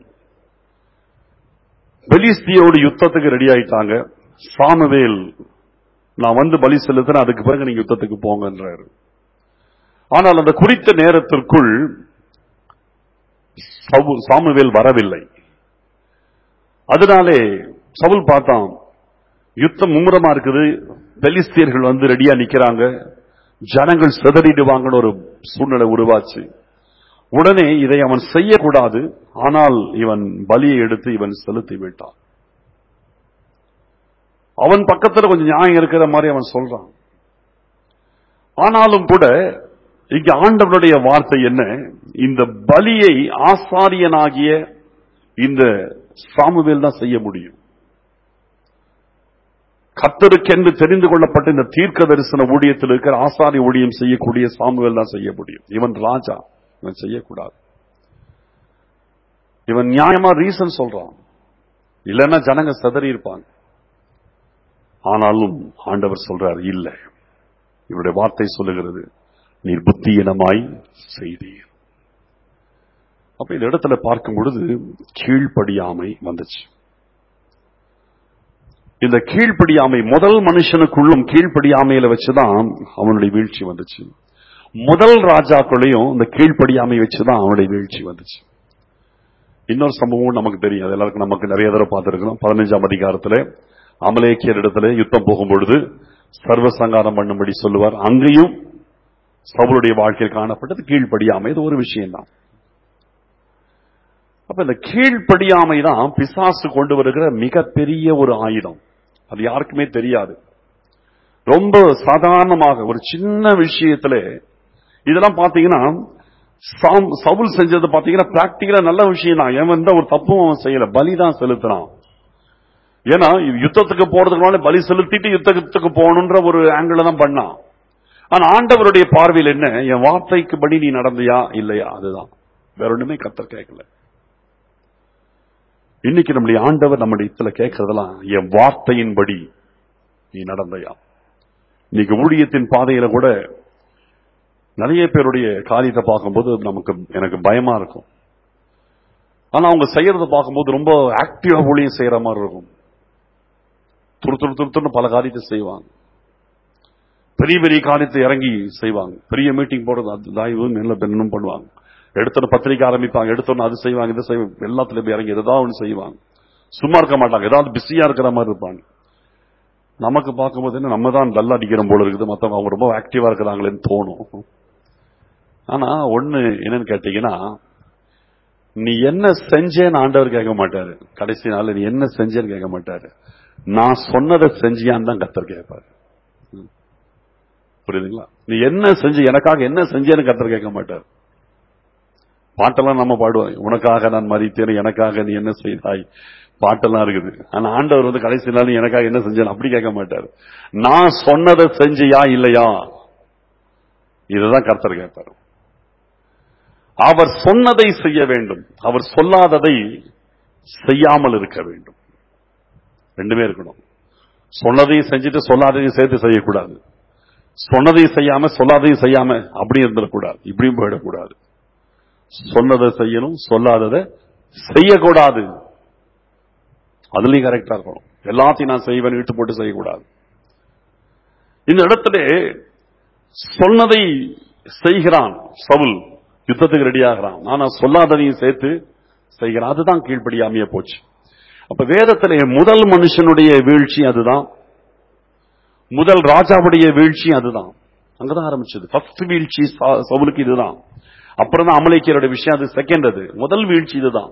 பெலிஸ்தியோடு யுத்தத்துக்கு ரெடி ஆயிட்டாங்க சாமுவேல் நான் வந்து பலி செலுத்தின அதுக்கு பிறகு நீங்க யுத்தத்துக்கு போங்கன்றாரு ஆனால் அந்த குறித்த நேரத்திற்குள் சவு- சாமுவேல் வரவில்லை அதனாலே சவுல் பார்த்தான் யுத்தம் மும்முரமா இருக்குது பெலிஸ்தியர்கள் வந்து ரெடியா நிக்கிறாங்க ஜனங்கள் சிதறிடுவாங்கன்னு ஒரு சூழ்நிலை உருவாச்சு உடனே இதை அவன் செய்யக்கூடாது ஆனால் இவன் பலியை எடுத்து இவன் செலுத்தி விட்டான் அவன் பக்கத்துல கொஞ்சம் நியாயம் இருக்கிற மாதிரி அவன் சொல்றான் ஆனாலும் கூட இங்க ஆண்டவருடைய வார்த்தை என்ன இந்த பலியை ஆசாரியனாகிய இந்த சாமுவேல் தான் செய்ய முடியும் கத்தருக்கென்று தெரிந்து கொள்ளப்பட்ட இந்த தீர்க்க தரிசன ஊழியத்தில் இருக்கிற ஆசாரி ஊழியம் செய்யக்கூடிய சாமுவேல் தான் செய்ய முடியும் இவன் ராஜா இவன் செய்யக்கூடாது இவன் நியாயமா ரீசன் சொல்றான் இல்லைன்னா ஜனங்க சிதறி இருப்பாங்க ஆனாலும் ஆண்டவர் சொல்றார் இல்ல இவருடைய வார்த்தை சொல்லுகிறது நீர் புத்தியினமாய் செய்தீர் அப்ப இந்த இடத்துல பார்க்கும் பொழுது கீழ்ப்படியாமை வந்துச்சு இந்த கீழ்ப்படியாமை முதல் மனுஷனுக்குள்ளும் கீழ்ப்படியாமையில வச்சுதான் அவனுடைய வீழ்ச்சி வந்துச்சு முதல் ராஜாக்களையும் இந்த கீழ்ப்படியாமை வச்சுதான் அவனுடைய வீழ்ச்சி வந்துச்சு இன்னொரு சம்பவம் நமக்கு தெரியும் அது எல்லாருக்கும் நமக்கு நிறைய தடவை பார்த்திருக்கிறோம் பதினஞ்சாம் அதிகாரத்துல அமலேக்கியர் இடத்துல யுத்தம் போகும் பொழுது சர்வசங்காரம் பண்ணும்படி சொல்லுவார் அங்கேயும் சவுளுடைய வாழ்க்கையில் காணப்பட்டது கீழ்ப்படியாமை இது ஒரு விஷயம்தான் அப்ப இந்த கீழ்ப்படியாமை தான் பிசாசு கொண்டு வருகிற மிகப்பெரிய ஒரு ஆயுதம் அது யாருக்குமே தெரியாது ரொம்ப சாதாரணமாக ஒரு சின்ன விஷயத்துல இதெல்லாம் பாத்தீங்கன்னா சாம்- சவுல் செஞ்சது பாத்தீங்கன்னா பிராக்டிக்கலா நல்ல விஷயம் தான் எவன் எந்த ஒரு தப்பும் அவன் செய்யல பலி தான் செலுத்தினான் ஏன்னா யுத்தத்துக்கு போறதுக்கு முன்னாடி பலி செலுத்திட்டு யுத்தத்துக்கு போகணுன்ற ஒரு ஆங்கிள் தான் பண்ணான் ஆனா ஆண்டவருடைய பார்வையில் என்ன என் வார்த்தைக்கு படி நீ நடந்தியா இல்லையா அதுதான் வேற ஒண்ணுமே கத்தர் கேட்கல இன்னைக்கு நம்முடைய ஆண்டவர் நம்முடைய இடத்துல கேட்கறதெல்லாம் என் வார்த்தையின்படி நீ நடந்தையா இன்னைக்கு ஊழியத்தின் பாதையில கூட நிறைய பேருடைய காரியத்தை பார்க்கும்போது நமக்கு எனக்கு பயமா இருக்கும் ஆனா அவங்க செய்யறத பார்க்கும்போது ரொம்ப ஆக்டிவா ஊழியம் செய்யற மாதிரி இருக்கும் துரு துரு துரு துருன்னு பல காரியத்தை செய்வாங்க பெரிய பெரிய காரியத்தை இறங்கி செய்வாங்க பெரிய மீட்டிங் போடுறது அது தாய்வு நல்ல பெண்ணும் பண்ணுவாங்க எடுத்தோன்னு பத்திரிக்கை ஆரம்பிப்பாங்க எடுத்தோன்னு அது செய்வாங்க இது செய்வாங்க எல்லாத்துலயும் போய் இறங்கி ஏதாவது ஒன்று செய்வாங்க சும்மா இருக்க மாட்டாங்க ஏதாவது பிஸியா இருக்கிற மாதிரி இருப்பாங்க நமக்கு பார்க்கும்போது என்ன நம்ம தான் டல் அடிக்கிறோம் போல இருக்குது மத்தவங்க அவங்க ரொம்ப ஆக்டிவா இருக்கிறாங்களேன்னு தோணும் ஆனா ஒண்ணு என்னன்னு கேட்டீங்கன்னா நீ என்ன செஞ்சேன்னு ஆண்டவர் கேட்க மாட்டாரு கடைசி நாள்ல நீ என்ன செஞ்சேன்னு கேட்க மாட்டாரு நான் சொன்னதை செஞ்சியான்னு தான் கத்தர் கேட்பாரு புரியுதுங்களா நீ என்ன செஞ்சு எனக்காக என்ன செஞ்சேன்னு கத்தர் கேட்க மாட்டார் பாட்டெல்லாம் நம்ம பாடுவோம் உனக்காக நான் மதித்தேன் எனக்காக நீ என்ன செய்தாய் பாட்டெல்லாம் இருக்குது ஆனா ஆண்டவர் வந்து கடைசி நாள் நீ எனக்காக என்ன செஞ்சேன் அப்படி கேட்க மாட்டார் நான் சொன்னதை செஞ்சியா இல்லையா இதுதான் கர்த்தர் கேட்பார் அவர் சொன்னதை செய்ய வேண்டும் அவர் சொல்லாததை செய்யாமல் இருக்க வேண்டும் ரெண்டுமே இருக்கணும் சொன்னதையும் செஞ்சுட்டு சொல்லாததையும் சேர்த்து செய்யக்கூடாது சொன்னதையும் செய்யாம சொல்லாதையும் செய்யாம அப்படி இருந்துடக்கூடாது இப்படியும் போயிடக்கூடாது சொன்னதை செய்யணும் சொல்லாததை செய்யக்கூடாது அதுலயும் கரெக்டா இருக்கணும் எல்லாத்தையும் நான் செய்வேன் இட்டு போட்டு செய்யக்கூடாது இந்த இடத்துல சொன்னதை செய்கிறான் சவுல் யுத்தத்துக்கு ரெடி ஆகிறான் ஆனா சொல்லாததையும் சேர்த்து செய்கிறான் அதுதான் கீழ்ப்படியாமைய போச்சு அப்ப வேதத்திலே முதல் மனுஷனுடைய வீழ்ச்சி அதுதான் முதல் ராஜாவுடைய வீழ்ச்சி அதுதான் அங்கதான் ஆரம்பிச்சது ஃபர்ஸ்ட் வீழ்ச்சி சா- சவுலுக்கு இதுதான் அப்புறம் தான் அமலேக்கியருடைய விஷயம் அது செகண்ட் அது முதல் வீழ்ச்சி இதுதான்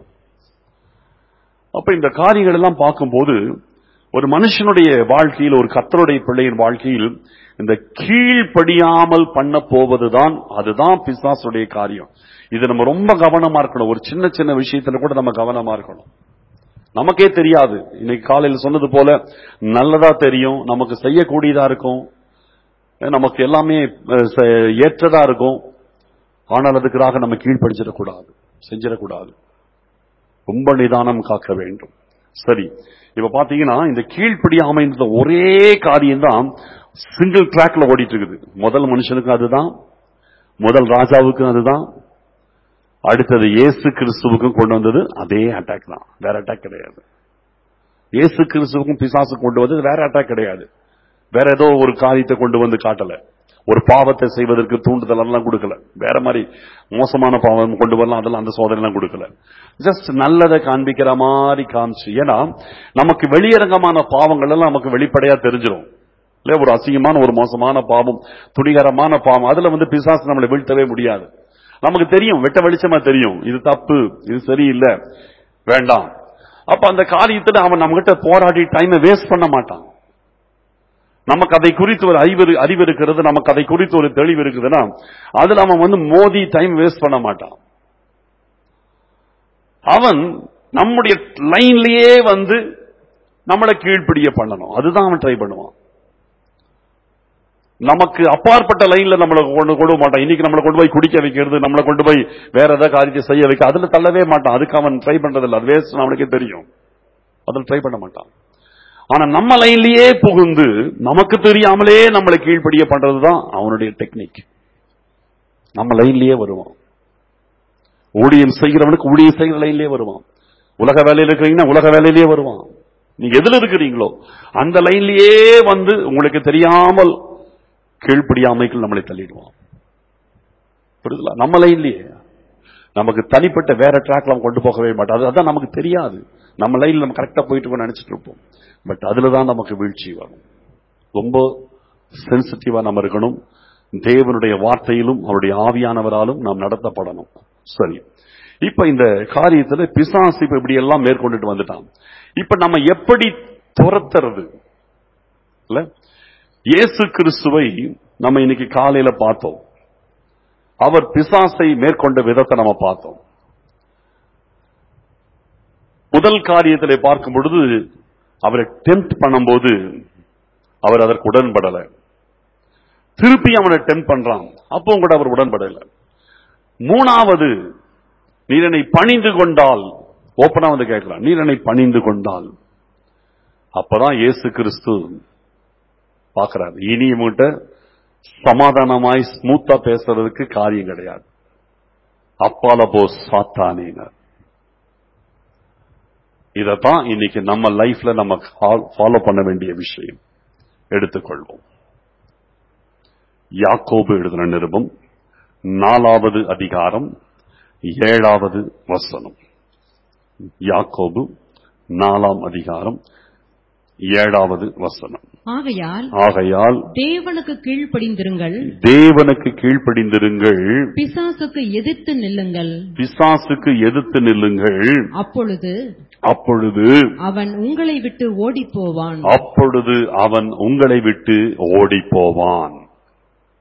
அப்ப இந்த காரியங்கள் எல்லாம் பார்க்கும்போது ஒரு மனுஷனுடைய வாழ்க்கையில் ஒரு கத்தருடைய பிள்ளையின் வாழ்க்கையில் இந்த கீழ்ப்படியாமல் பண்ண போவதுதான் அதுதான் பிசாசுடைய காரியம் இது நம்ம ரொம்ப கவனமா இருக்கணும் ஒரு சின்ன சின்ன விஷயத்துல கூட நம்ம கவனமா இருக்கணும் நமக்கே தெரியாது இன்னைக்கு காலையில் சொன்னது போல நல்லதா தெரியும் நமக்கு செய்யக்கூடியதா இருக்கும் நமக்கு எல்லாமே அஹ், ச- ஏற்றதா இருக்கும் ஆனால் அதுக்காக நம்ம கீழ்ப்படிச்சிடக்கூடாது செஞ்சிடக்கூடாது ரொம்ப நிதானம் காக்க வேண்டும் சரி இப்ப பாத்தீங்கன்னா இந்த கீழ்ப்படியாமை என்ற ஒரே காரியம் தான் சிங்கிள் ட்ராக்ல ஓடிட்டு இருக்குது முதல் மனுஷனுக்கும் அதுதான் முதல் ராஜாவுக்கும் அதுதான் அடுத்தது இயேசு கிறிஸ்துவுக்கும் கொண்டு வந்தது அதே அட்டாக் தான் வேற அட்டாக் கிடையாது இயேசு கிறிஸ்துவுக்கும் பிசாசு கொண்டு வந்தது வேற அட்டாக் கிடையாது வேற ஏதோ ஒரு காரியத்தை கொண்டு வந்து காட்டல ஒரு பாவத்தை செய்வதற்கு தூண்டுதல் எல்லாம் கொடுக்கல வேற மாதிரி மோசமான பாவம் கொண்டு வரலாம் அதெல்லாம் அந்த சோதனை எல்லாம் கொடுக்கல ஜஸ்ட் நல்லதை காண்பிக்கிற மாதிரி காமிச்சு ஏன்னா நமக்கு வெளியரங்கமான பாவங்கள் எல்லாம் நமக்கு வெளிப்படையா தெரிஞ்சிடும் இல்ல ஒரு அசிங்கமான ஒரு மோசமான பாவம் துணிகரமான பாவம் அதுல வந்து பிசாசு நம்மளை வீழ்த்தவே முடியாது நமக்கு தெரியும் வெட்ட வெளிச்சமா தெரியும் இது தப்பு இது சரியில்லை வேண்டாம் அப்ப அந்த காரியத்துல அவன் நம்ம கிட்ட போராடி டைமை வேஸ்ட் பண்ண மாட்டான் நமக்கு அதை குறித்து ஒரு அறிவு இரு- அறிவு இருக்கிறது நமக்கு அதை குறித்து ஒரு தெளிவு இருக்குதுன்னா அதுல அவன் வந்து மோதி டைம் வேஸ்ட் பண்ண மாட்டான் அவன் நம்முடைய லைன்லயே வந்து நம்மளை கீழ்ப்பிடிய பண்ணணும் அதுதான் அவன் ட்ரை பண்ணுவான் நமக்கு அப்பாற்பட்ட லைன்ல நம்மளை கொண்டு கொண்டு போக மாட்டான் இன்னைக்கு நம்மளை கொண்டு போய் குடிக்க வைக்கிறது நம்மளை கொண்டு போய் வேற ஏதாவது காரியத்தை செய்ய வைக்க அதுல தள்ளவே மாட்டான் அதுக்கு அவன் ட்ரை பண்றதில்ல அது வேஸ்ட் அவனுக்கே தெரியும் அதில் ட்ரை பண்ண மாட்டான் ஆனா நம்ம லைன்லயே புகுந்து நமக்கு தெரியாமலே நம்மளை கீழ்ப்படிய பண்றதுதான் அவனுடைய டெக்னிக் நம்ம லைன்லயே வருவான் ஊழியம் செய்கிறவனுக்கு ஊழியம் செய்கிற லைன்லயே வருவான் உலக வேலையில இருக்கிறீங்கன்னா உலக வேலையிலேயே வருவான் நீங்க எதுல இருக்கிறீங்களோ அந்த லைன்லயே வந்து உங்களுக்கு தெரியாமல் கீழ்ப்படியாமைக்குள் நம்மளை தள்ளிடுவான் புரியுதுல நம்ம லைன்லயே நமக்கு தனிப்பட்ட வேற ட்ராக்ல அவன் கொண்டு போகவே மாட்டான் அது- அதான் நமக்கு தெரியாது நம்ம லைன்ல நம்ம கரெக்டா போயிட்டு இருக்கோம்னு நினைச்சிட்டு இருப்போம் பட் அதுல தான் நமக்கு வீழ்ச்சி வரும் ரொம்ப சென்சிட்டிவா நம்ம இருக்கணும் தேவனுடைய வார்த்தையிலும் அவருடைய ஆவியானவராலும் நாம் நடத்தப்படணும் சரி இப்ப இந்த காரியத்துல பிசாசு இப்ப இப்படி எல்லாம் மேற்கொண்டுட்டு வந்துட்டான் இப்ப நம்ம எப்படி துரத்துறது இல்ல இயேசு கிறிஸ்துவை நம்ம இன்னைக்கு காலையில பார்த்தோம் அவர் பிசாசை மேற்கொண்ட விதத்தை நம்ம பார்த்தோம் முதல் காரியத்திலே பார்க்கும் பொழுது அவரை டெம்ப்ட் பண்ணும்போது அவர் அதற்கு உடன்படல திருப்பி அவனை டெம்ப் பண்றான் அப்போ கூட அவர் உடன்படல மூணாவது நீர் என்னை பணிந்து கொண்டால் ஓப்பனா வந்து கேட்கிறான் நீர் என்னை பணிந்து கொண்டால் அப்பதான் இயேசு கிறிஸ்து பார்க்கிறார் இனி இவங்கிட்ட சமாதானமாய் ஸ்மூத்தா பேசுறதுக்கு காரியம் கிடையாது அப்பால போ சாத்தானினர் இதத்தான் இன்னைக்கு நம்ம லைஃப்ல நம்ம ஃபாலோ பண்ண வேண்டிய விஷயம் எடுத்துக்கொள்வோம் யாக்கோபு எழுதின நிருபம் நாலாவது அதிகாரம் ஏழாவது வசனம் யாக்கோபு நாலாம் அதிகாரம் ஏழாவது வசனம் ஆகையால் ஆகையால் தேவனுக்கு கீழ்ப்படிந்திருங்கள் தேவனுக்கு கீழ்ப்படிந்திருங்கள் பிசாசுக்கு எதிர்த்து நில்லுங்கள் பிசாசுக்கு எதிர்த்து நில்லுங்கள் அப்பொழுது அப்பொழுது அவன் உங்களை விட்டு ஓடிப் போவான் அப்பொழுது அவன் உங்களை விட்டு ஓடி போவான்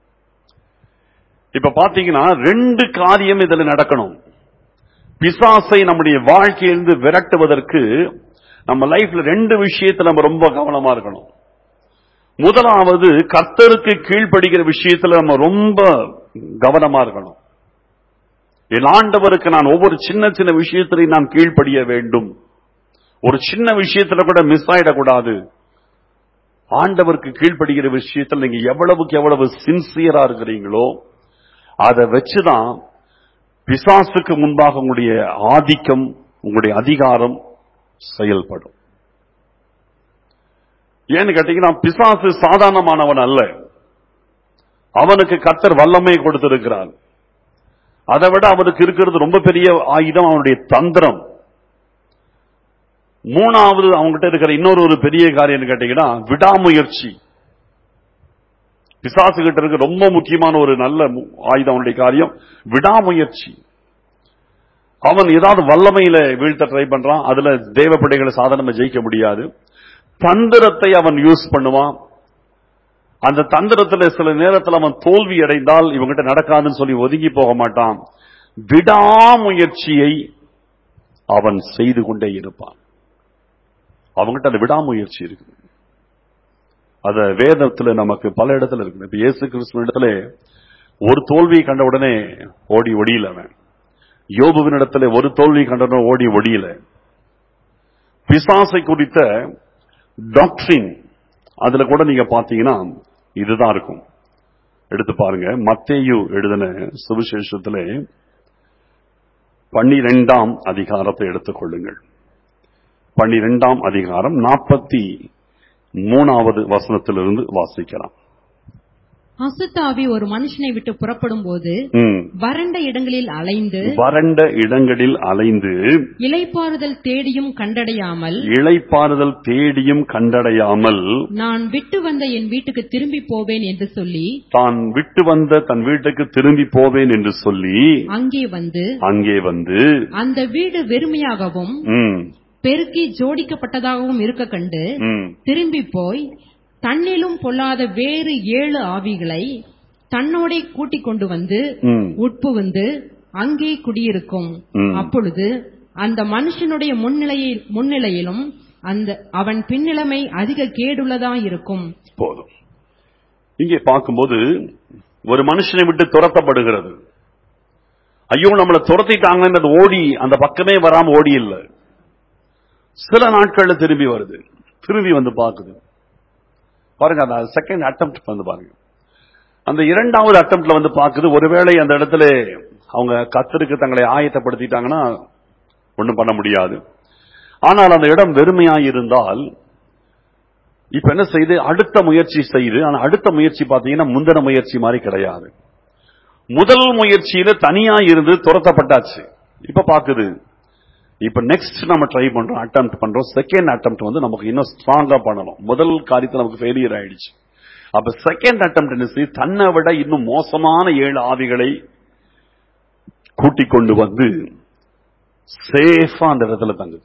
இப்ப பாத்தீங்கன்னா ரெண்டு காரியம் இதுல நடக்கணும் பிசாசை நம்முடைய வாழ்க்கையிலிருந்து விரட்டுவதற்கு நம்ம லைஃப்ல ரெண்டு விஷயத்துல நம்ம ரொம்ப கவனமா இருக்கணும் முதலாவது கர்த்தருக்கு கீழ்ப்படுகிற விஷயத்துல நம்ம ரொம்ப கவனமா இருக்கணும் என் ஆண்டவருக்கு நான் ஒவ்வொரு சின்ன சின்ன விஷயத்திலையும் நான் கீழ்ப்படிய வேண்டும் ஒரு சின்ன விஷயத்துல கூட மிஸ் ஆயிடக்கூடாது ஆண்டவருக்கு கீழ்ப்படுகிற விஷயத்தில் நீங்க எவ்வளவுக்கு எவ்வளவு சின்சியரா இருக்கிறீங்களோ அதை வச்சுதான் பிசாசுக்கு முன்பாக உங்களுடைய ஆதிக்கம் உங்களுடைய அதிகாரம் செயல்படும் ஏன்னு கேட்டீங்கன்னா பிசாசு சாதாரணமானவன் அல்ல அவனுக்கு கத்தர் வல்லமை கொடுத்திருக்கிறார் அதை விட அவனுக்கு இருக்கிறது ரொம்ப பெரிய ஆயுதம் அவனுடைய தந்திரம் மூணாவது அவங்ககிட்ட இருக்கிற இன்னொரு ஒரு பெரிய காரியம் கேட்டீங்கன்னா விடாமுயற்சி பிசாசு கிட்ட இருக்க ரொம்ப முக்கியமான ஒரு நல்ல மு- ஆயுதம் அவனுடைய காரியம் விடாமுயற்சி அவன் ஏதாவது வல்லமையில வீழ்த்த ட்ரை பண்றான் அதுல தேவ பிள்ளைகளை சாதாரணமா ஜெயிக்க முடியாது தந்திரத்தை அவன் யூஸ் பண்ணுவான் அந்த தந்திரத்துல சில நேரத்தில் அவன் தோல்வி அடைந்தால் இவங்கிட்ட நடக்காதுன்னு சொல்லி ஒதுங்கி போக மாட்டான் விடாமுயற்சியை அவன் செய்து கொண்டே இருப்பான் அவங்ககிட்ட அந்த விடாமுயற்சி இருக்கு அத வேதத்துல நமக்கு பல இடத்துல இருக்கு இப்ப இயேசு கிறிஸ்துவ இடத்துல ஒரு தோல்வியை கண்ட உடனே ஓடி ஒடியல அவன் யோபுவின் இடத்துல ஒரு தோல்வி கண்ட உடனே ஓடி ஒடியல பிசாசை குறித்த டாக்டரின் அதுல கூட நீங்க பாத்தீங்கன்னா இதுதான் இருக்கும் எடுத்து பாருங்க மத்தேயு எழுதின சுவிசேஷத்திலே பன்னிரெண்டாம் அதிகாரத்தை எடுத்துக்கொள்ளுங்கள் பன்னிரெண்டாம் அதிகாரம் நாற்பத்தி மூணாவது வசனத்திலிருந்து வாசிக்கலாம் அசுத்தாவி ஒரு மனுஷனை விட்டு புறப்படும் போது ம். வறண்ட இடங்களில் அலைந்து வறண்ட இடங்களில் அலைந்து இலைப்பாறுதல் தேடியும் கண்டடையாமல் இளைப்பாறுதல் தேடியும் கண்டடையாமல் நான் விட்டு வந்த என் வீட்டுக்கு திரும்பி போவேன் என்று சொல்லி தான் விட்டு வந்த தன் வீட்டுக்கு திரும்பி போவேன் என்று சொல்லி அங்கே வந்து அங்கே வந்து அந்த வீடு வெறுமையாகவும் ம், பெருக்கி ஜோடிக்கப்பட்டதாகவும் இருக்க கண்டு ம், திரும்பி போய் தன்னிலும் பொல்லாத வேறு ஏழு ஆவிகளை தன்னோடே கூட்டிக் கொண்டு வந்து ம், உட்புகுந்து அங்கே குடியிருக்கும் ம். அப்பொழுது அந்த மனுஷனுடைய முன்னிலையில் முன்னிலையிலும் அந்த அவன் பின்னிலைமை அதிக கேடுள்ளதா இருக்கும் போதும் இங்கே பார்க்கும்போது ஒரு மனுஷனை விட்டு துரத்தப்படுகிறது ஐயோ நம்மளை துரத்திட்டாங்கன்றது ஓடி அந்த பக்கமே வராம ஓடி இல்ல சில நாட்கள்ல திரும்பி வருது திரும்பி வந்து பார்க்குது பாருங்க அந்த செகண்ட் அட்டம்ப்ட் வந்து பாருங்க அந்த இரண்டாவது அட்டம்ப்ட்ல வந்து பார்க்குது ஒருவேளை அந்த இடத்துல அவங்க கத்தருக்கு தங்களை ஆயத்தப்படுத்திட்டாங்கன்னா ஒண்ணும் பண்ண முடியாது ஆனால் அந்த இடம் வெறுமையாய் இருந்தால் இப்ப என்ன செய்து அடுத்த முயற்சி செய்து ஆனா அடுத்த முயற்சி பாத்தீங்கன்னா முந்தின முயற்சி மாதிரி கிடையாது முதல் முயற்சியில தனியா இருந்து துரத்தப்பட்டாச்சு இப்ப பாக்குது இப்ப நெக்ஸ்ட் நம்ம ட்ரை பண்றோம் அட்டெம்ட் பண்றோம் செகண்ட் அட்டெம்ட் வந்து நமக்கு இன்னும் ஸ்ட்ராங்கா பண்ணணும் முதல் காரியத்தை நமக்கு ஃபெயிலியர் ஆயிடுச்சு அப்ப செகண்ட் அட்டெம்ட் என்ன செய்யுது தன்னை விட இன்னும் மோசமான ஏழு ஆவிகளை கூட்டிக் கொண்டு வந்து சேஃபா அந்த இடத்துல தங்குது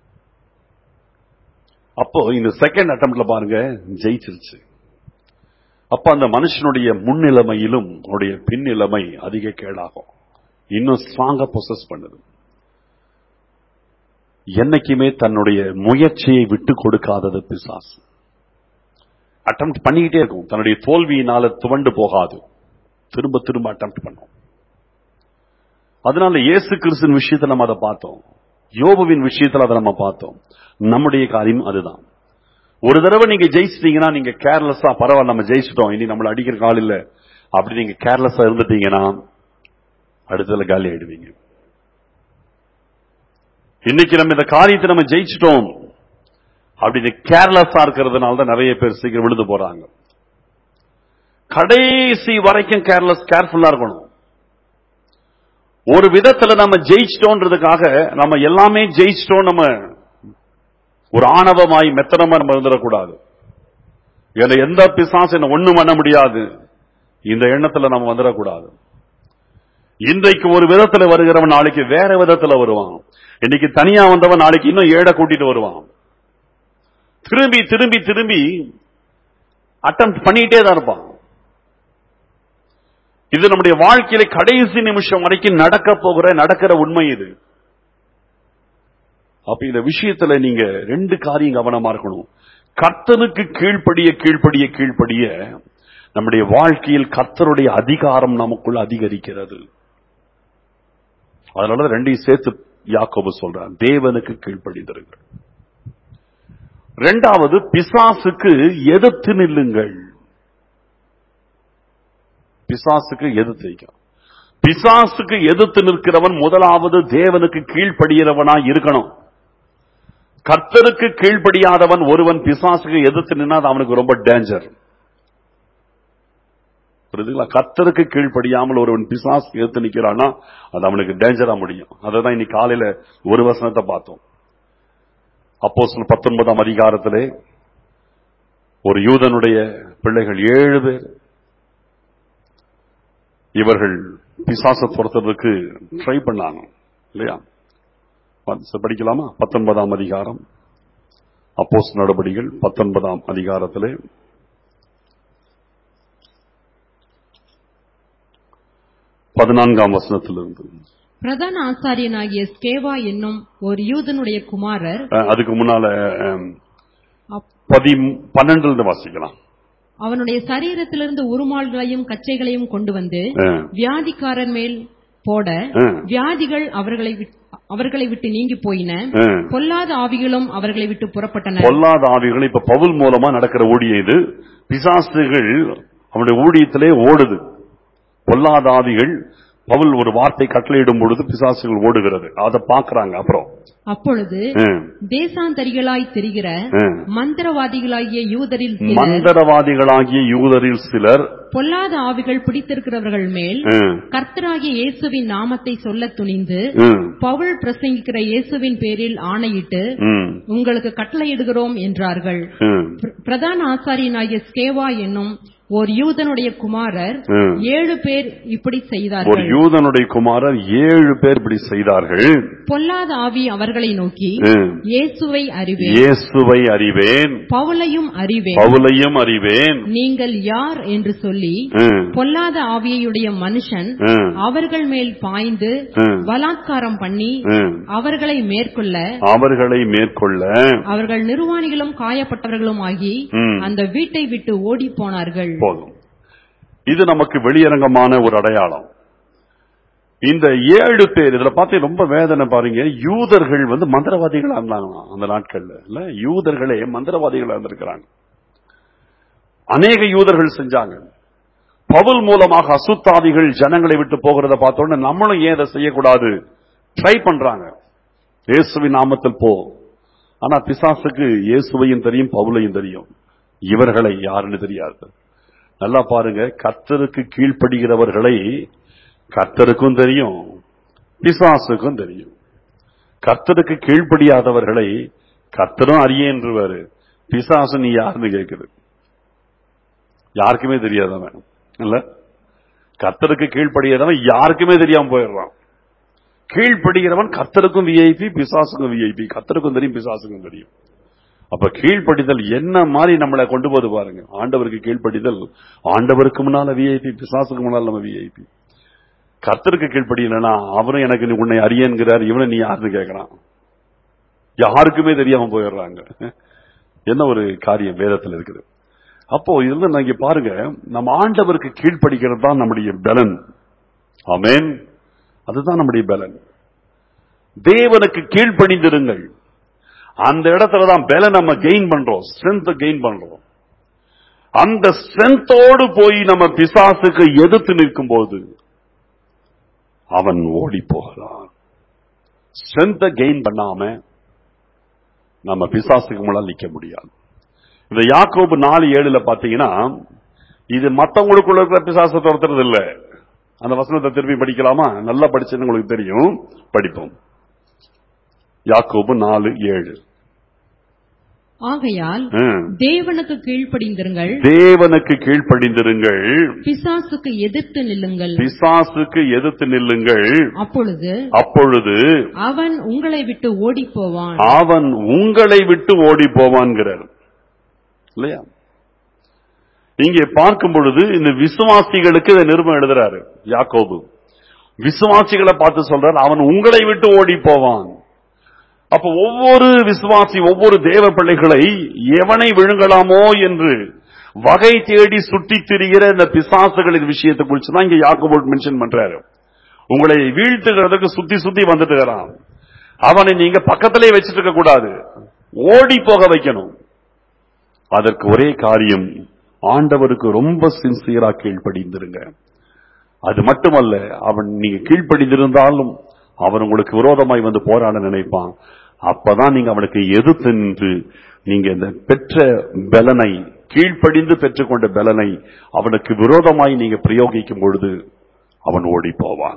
அப்போ இந்த செகண்ட் அட்டம்ப்ட்ல பாருங்க ஜெயிச்சிருச்சு அப்ப அந்த மனுஷனுடைய முன்னிலைமையிலும் அவனுடைய பின்னிலைமை அதிக கேடாகும் இன்னும் ஸ்ட்ராங்கா பொசஸ் பண்ணுது என்னைக்குமே தன்னுடைய முயற்சியை விட்டு கொடுக்காதது பிசாசு அட்டம்ப்ட் பண்ணிக்கிட்டே இருக்கும் தன்னுடைய தோல்வியினால துவண்டு போகாது திரும்ப திரும்ப அட்டம்ப்ட் பண்ணும் அதனால இயேசு கிறிஸ்துவின் விஷயத்துல நம்ம அதை பார்த்தோம் யோபுவின் விஷயத்துல அதை நம்ம பார்த்தோம் நம்முடைய காரியம் அதுதான் ஒரு தடவை நீங்க ஜெயிச்சிட்டீங்கன்னா நீங்க கேர்லெஸ்ஸா பரவாயில்ல நம்ம ஜெயிச்சிட்டோம் இனி நம்மள அடிக்கிற கால் இல்ல அப்படி நீங்க கேர்லெஸ்ஸா இருந்துட்டீங்கன்னா அடுத்ததுல காலி ஆயிடுவீங்க இன்னைக்கு நம்ம இந்த காரியத்தை நம்ம ஜெயிச்சிட்டோம் அப்படின்னு கேர்லெஸ்ஸா இருக்கிறதுனால தான் நிறைய பேர் சீக்கிரம் விழுந்து போறாங்க கடைசி வரைக்கும் கேர்லெஸ் கேர்ஃபுல்லா இருக்கணும் ஒரு விதத்துல நம்ம ஜெயிச்சிட்டோன்றதுக்காக நம்ம எல்லாமே ஜெயிச்சிட்டோம் நம்ம ஒரு ஆணவமாய் மெத்தனமா நம்ம இருந்துடக்கூடாது ஏன்னா எந்த பிசாசு என்ன ஒண்ணும் பண்ண முடியாது இந்த எண்ணத்துல நம்ம வந்துடக்கூடாது இன்றைக்கு ஒரு விதத்துல வருகிறவன் நாளைக்கு வேற விதத்துல வருவான் இன்னைக்கு தனியா வந்தவன் நாளைக்கு இன்னும் ஏழை கூட்டிட்டு வருவான் திரும்பி திரும்பி திரும்பி அட்டம் பண்ணிட்டே தான் இருப்பான் இது நம்முடைய வாழ்க்கையில கடைசி நிமிஷம் வரைக்கும் நடக்க போகிற நடக்கிற உண்மை இது அப்ப இந்த விஷயத்துல நீங்க ரெண்டு காரியம் கவனமா இருக்கணும் கர்த்தனுக்கு கீழ்ப்படிய கீழ்ப்படிய கீழ்ப்படிய நம்முடைய வாழ்க்கையில் கர்த்தருடைய அதிகாரம் நமக்குள்ள அதிகரிக்கிறது அதனால ரெண்டையும் சேர்த்து யாக்கோபு சொல்றான் தேவனுக்கு கீழ்ப்படிந்திருங்கள் ரெண்டாவது பிசாசுக்கு எதிர்த்து நில்லுங்கள் பிசாசுக்கு எதிர்த்து நிற்கும் பிசாசுக்கு எதிர்த்து நிற்கிறவன் முதலாவது தேவனுக்கு கீழ்ப்படுகிறவனா இருக்கணும் கர்த்தருக்கு கீழ்ப்படியாதவன் ஒருவன் பிசாசுக்கு எதிர்த்து நின்னா அது அவனுக்கு ரொம்ப டேஞ்சர் புரியுதுங்களா கர்த்தருக்கு கீழ்ப்படியாமல் ஒருவன் பிசாசுக்கு எதிர்த்து நிக்கிறான்னா அது அவனுக்கு டேஞ்சரா முடியும் அததான் இன்னைக்கு காலையில ஒரு வசனத்தை பார்த்தோம் அப்போ பத்தொன்பதாம் அதிகாரத்திலே ஒரு யூதனுடைய பிள்ளைகள் ஏழு பேர் இவர்கள் பிசாச துரத்துறதுக்கு ட்ரை பண்ணாங்க இல்லையா ப- படிக்கலாமா பத்தொன்பதாம் அதிகாரம் அப்போஸ் நடபடிகள் பத்தொன்பதாம் அதிகாரத்திலே பதினான்காம் வசனத்திலிருந்து பிரதான ஆசாரியனாகிய ஸ்கேவா என்னும் ஒரு யூதனுடைய குமாரர் அஹ், அதுக்கு முன்னால அஹ், அப்- பதி பன்னெண்டுல இருந்து வாசிக்கலாம் அவனுடைய சரீரத்திலிருந்து உருமால்களையும் கச்சைகளையும் கொண்டு வந்து அஹ், வியாதிக்காரன் மேல் போட அஹ், வியாதிகள் அவர்களை விட்- அவர்களை விட்டு நீங்கி போயின அஹ். பொல்லாத ஆவிகளும் அவர்களை விட்டு புறப்பட்டன பொல்லாத ஆவிகள் இப்ப பவுல் மூலமா நடக்கிற ஊழியம் இது பிசாசுகள் அவனுடைய ஊழியத்திலே ஓடுது பொல்லாத ஆவிகள் பவுல் ஒரு வார்த்தை கட்டளையிடும் பொழுது பிசாசுகள் ஓடுகிறது அதை பாக்குறாங்க அப்புறம் அப்பொழுது ம், தேசாந்தரிகளாய் தெரிகிற ம். மந்திரவாதிகளாகிய யூதரில் சிலர் மந்திரவாதிகளாகிய யூதரில் சிலர் பொல்லாத ஆவிகள் பிடித்திருக்கிறவர்கள் மேல் ம், கர்த்தராகிய இயேசுவின் நாமத்தை சொல்ல துணிந்து ம், பவுல் பிரசங்கிக்கிற இயேசுவின் பேரில் ஆணையிட்டு ம், உங்களுக்கு கட்டளையிடுகிறோம் என்றார்கள் ம், பிர- பிரதான ஆசாரியனாகிய ஸ்கேவா என்னும் ஒரு யூதனுடைய குமாரர் ம். ஏழு பேர் இப்படி ஒரு செய்தார்கள் யூதனுடைய குமாரர் ஏழு பேர் இப்படி செய்தார்கள் பொல்லாத ஆவி அவர்களை நோக்கி ம். இயேசுவை அறிவேன் இயேசுவை அறிவேன் பவுலையும் அறிவேன் பவுலையும் அறிவேன் நீங்கள் யார் என்று சொல்லி ம், பொல்லாத ஆவியுடைய மனுஷன் ம், அவர்கள் மேல் பாய்ந்து ம், பலாத்காரம் பண்ணி ம். அவர்களை மேற்கொள்ள அவர்களை மேற்கொள்ள அவர்கள் நிர்வாணிகளும் காயப்பட்டவர்களும் ஆகி ம். அந்த வீட்டை விட்டு ஓடி போனார்கள் போதும் இது நமக்கு வெளியரங்கமான ஒரு அடையாளம் இந்த ஏழு பேர் இதுல பார்த்து ரொம்ப வேதனை பாருங்க யூதர்கள் வந்து மந்திரவாதிகளா இருந்தாங்களாம் அந்த நாட்கள்ல இல்ல யூதர்களே மந்திரவாதிகளா இருந்திருக்கிறாங்க அநேக யூதர்கள் செஞ்சாங்க பவுல் மூலமாக அசுத்தாவிகள் ஜனங்களை விட்டு போகிறத பார்த்தோன்னே நம்மளும் ஏன் இதை செய்யக்கூடாது ட்ரை பண்றாங்க இயேசுவின் நாமத்தில் போ ஆனா பிசாசுக்கு இயேசுவையும் தெரியும் பவுலையும் தெரியும் இவர்களை யாருன்னு தெரியாது நல்லா பாருங்க கர்த்தருக்கு கீழ்ப்படுகிறவர்களை கர்த்தருக்கும் தெரியும் பிசாசுக்கும் தெரியும் கர்த்தருக்கு கீழ்ப்படியாதவர்களை கர்த்தரும் அறியேன்றுவாரு பிசாசு நீ யாருன்னு கேக்குது யாருக்குமே தெரியாதவன் இல்ல கர்த்தருக்கு கீழ்ப்படியாதவன் யாருக்குமே தெரியாம போயிடுறான் கீழ்ப்படுகிறவன் கர்த்தருக்கும் விஐபி பிசாசுக்கும் விஐபி கர்த்தருக்கும் தெரியும் பிசாசுக்கும் தெரியும் அப்ப கீழ்ப்படிதல் என்ன மாதிரி நம்மளை கொண்டு போது பாருங்க ஆண்டவருக்கு கீழ்ப்படிதல் ஆண்டவருக்கு முன்னால விஐபி பிசாசுக்கு முன்னால நம்ம விஐபி கர்த்தருக்கு கீழ்ப்படியலனா அவரும் எனக்கு நீ உன்னை அறியன்கிறார் இவனை நீ யாருன்னு கேட்கறான் யாருக்குமே தெரியாம போயிடுறாங்க என்ன ஒரு காரியம் வேதத்தில் இருக்குது அப்போ இதுல நீங்க பாருங்க நம்ம ஆண்டவருக்கு கீழ்ப்படிக்கிறது தான் நம்முடைய பலன் ஆமென் அதுதான் நம்முடைய பலன் தேவனுக்கு கீழ்ப்படிந்திருங்கள் அந்த இடத்துல தான் பலன் நம்ம கெயின் பண்றோம் ஸ்ட்ரென்த் கெயின் பண்றோம் அந்த ஸ்ட்ரென்த்தோடு போய் நம்ம பிசாசுக்கு எதிர்த்து நிற்கும் போது அவன் ஓடி போகிறான் ஸ்ட்ரென்த்தை கெயின் பண்ணாம நம்ம பிசாசுக்கு முன்னால நிக்க முடியாது இந்த யாக்கோபு நாலு ஏழுல பாத்தீங்கன்னா இது மத்தவங்களுக்குள்ள இருக்கிற பிசாசை துரத்துறது இல்ல அந்த வசனத்தை திருப்பி படிக்கலாமா நல்லா படிச்சுன்னு உங்களுக்கு தெரியும் படிப்போம் யாக்கோபு நாலு ஏழு ஆகையால் ம். தேவனுக்கு கீழ்ப்படிந்திருங்கள் தேவனுக்கு கீழ்ப்படிந்திருங்கள் பிசாசுக்கு எதிர்த்து நில்லுங்கள் பிசாசுக்கு எதிர்த்து நில்லுங்கள் அப்பொழுது அப்பொழுது அவன் உங்களை விட்டு ஓடி போவான் அவன் உங்களை விட்டு ஓடி போவான்கிறார் இல்லையா இங்கே பார்க்கும் பொழுது இந்த விசுவாசிகளுக்கு இதை நிருபம் எழுதுறாரு யாக்கோபு விசுவாசிகளை பார்த்து சொல்றார் அவன் உங்களை விட்டு ஓடி போவான் அப்ப ஒவ்வொரு விசுவாசி ஒவ்வொரு தேவ பிள்ளைகளை எவனை விழுங்கலாமோ என்று வகை தேடி சுற்றி திரிகிற இந்த பிசாசுகளின் விஷயத்தை குறித்து தான் இங்க யாக்கோபு மென்ஷன் பண்றாரு உங்களை வீழ்த்துகிறதுக்கு சுத்தி சுத்தி வந்துட்டு இருக்கிறான் அவனை நீங்க பக்கத்திலே வச்சிட்டு இருக்க கூடாது ஓடி போக வைக்கணும் அதற்கு ஒரே காரியம் ஆண்டவருக்கு ரொம்ப சின்சியரா கீழ்ப்படிந்திருங்க அது மட்டுமல்ல அவன் நீங்க கீழ்ப்படிந்திருந்தாலும் அவன் உங்களுக்கு விரோதமாய் வந்து போராட நினைப்பான் அப்பதான் நீங்க அவனுக்கு எதிர்த்து நின்று நீங்க இந்த பெற்ற பலனை கீழ்ப்படிந்து பெற்றுக்கொண்ட பலனை அவனுக்கு விரோதமாய் நீங்க பிரயோகிக்கும் பொழுது அவன் ஓடி போவான்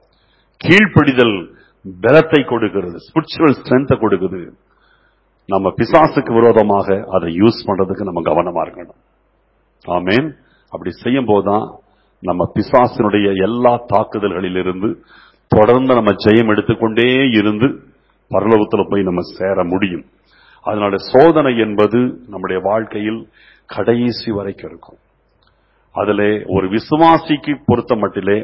கீழ்ப்படிதல் பலத்தை கொடுக்கிறது ஸ்பிரிச்சுவல் ஸ்ட்ரென்த்தை கொடுக்குது நம்ம பிசாசுக்கு விரோதமாக அதை யூஸ் பண்றதுக்கு நம்ம கவனமா இருக்கணும் ஆமேன் அப்படி செய்யும் போதுதான் நம்ம பிசாசினுடைய எல்லா தாக்குதல்களிலிருந்து தொடர்ந்து நம்ம ஜெயம் எடுத்துக்கொண்டே இருந்து பரலோகத்துல போய் நம்ம சேர முடியும் அதனால சோதனை என்பது நம்முடைய வாழ்க்கையில் கடைசி வரைக்கும் இருக்கும் அதுல ஒரு விசுவாசிக்கு பொறுத்த மட்டிலே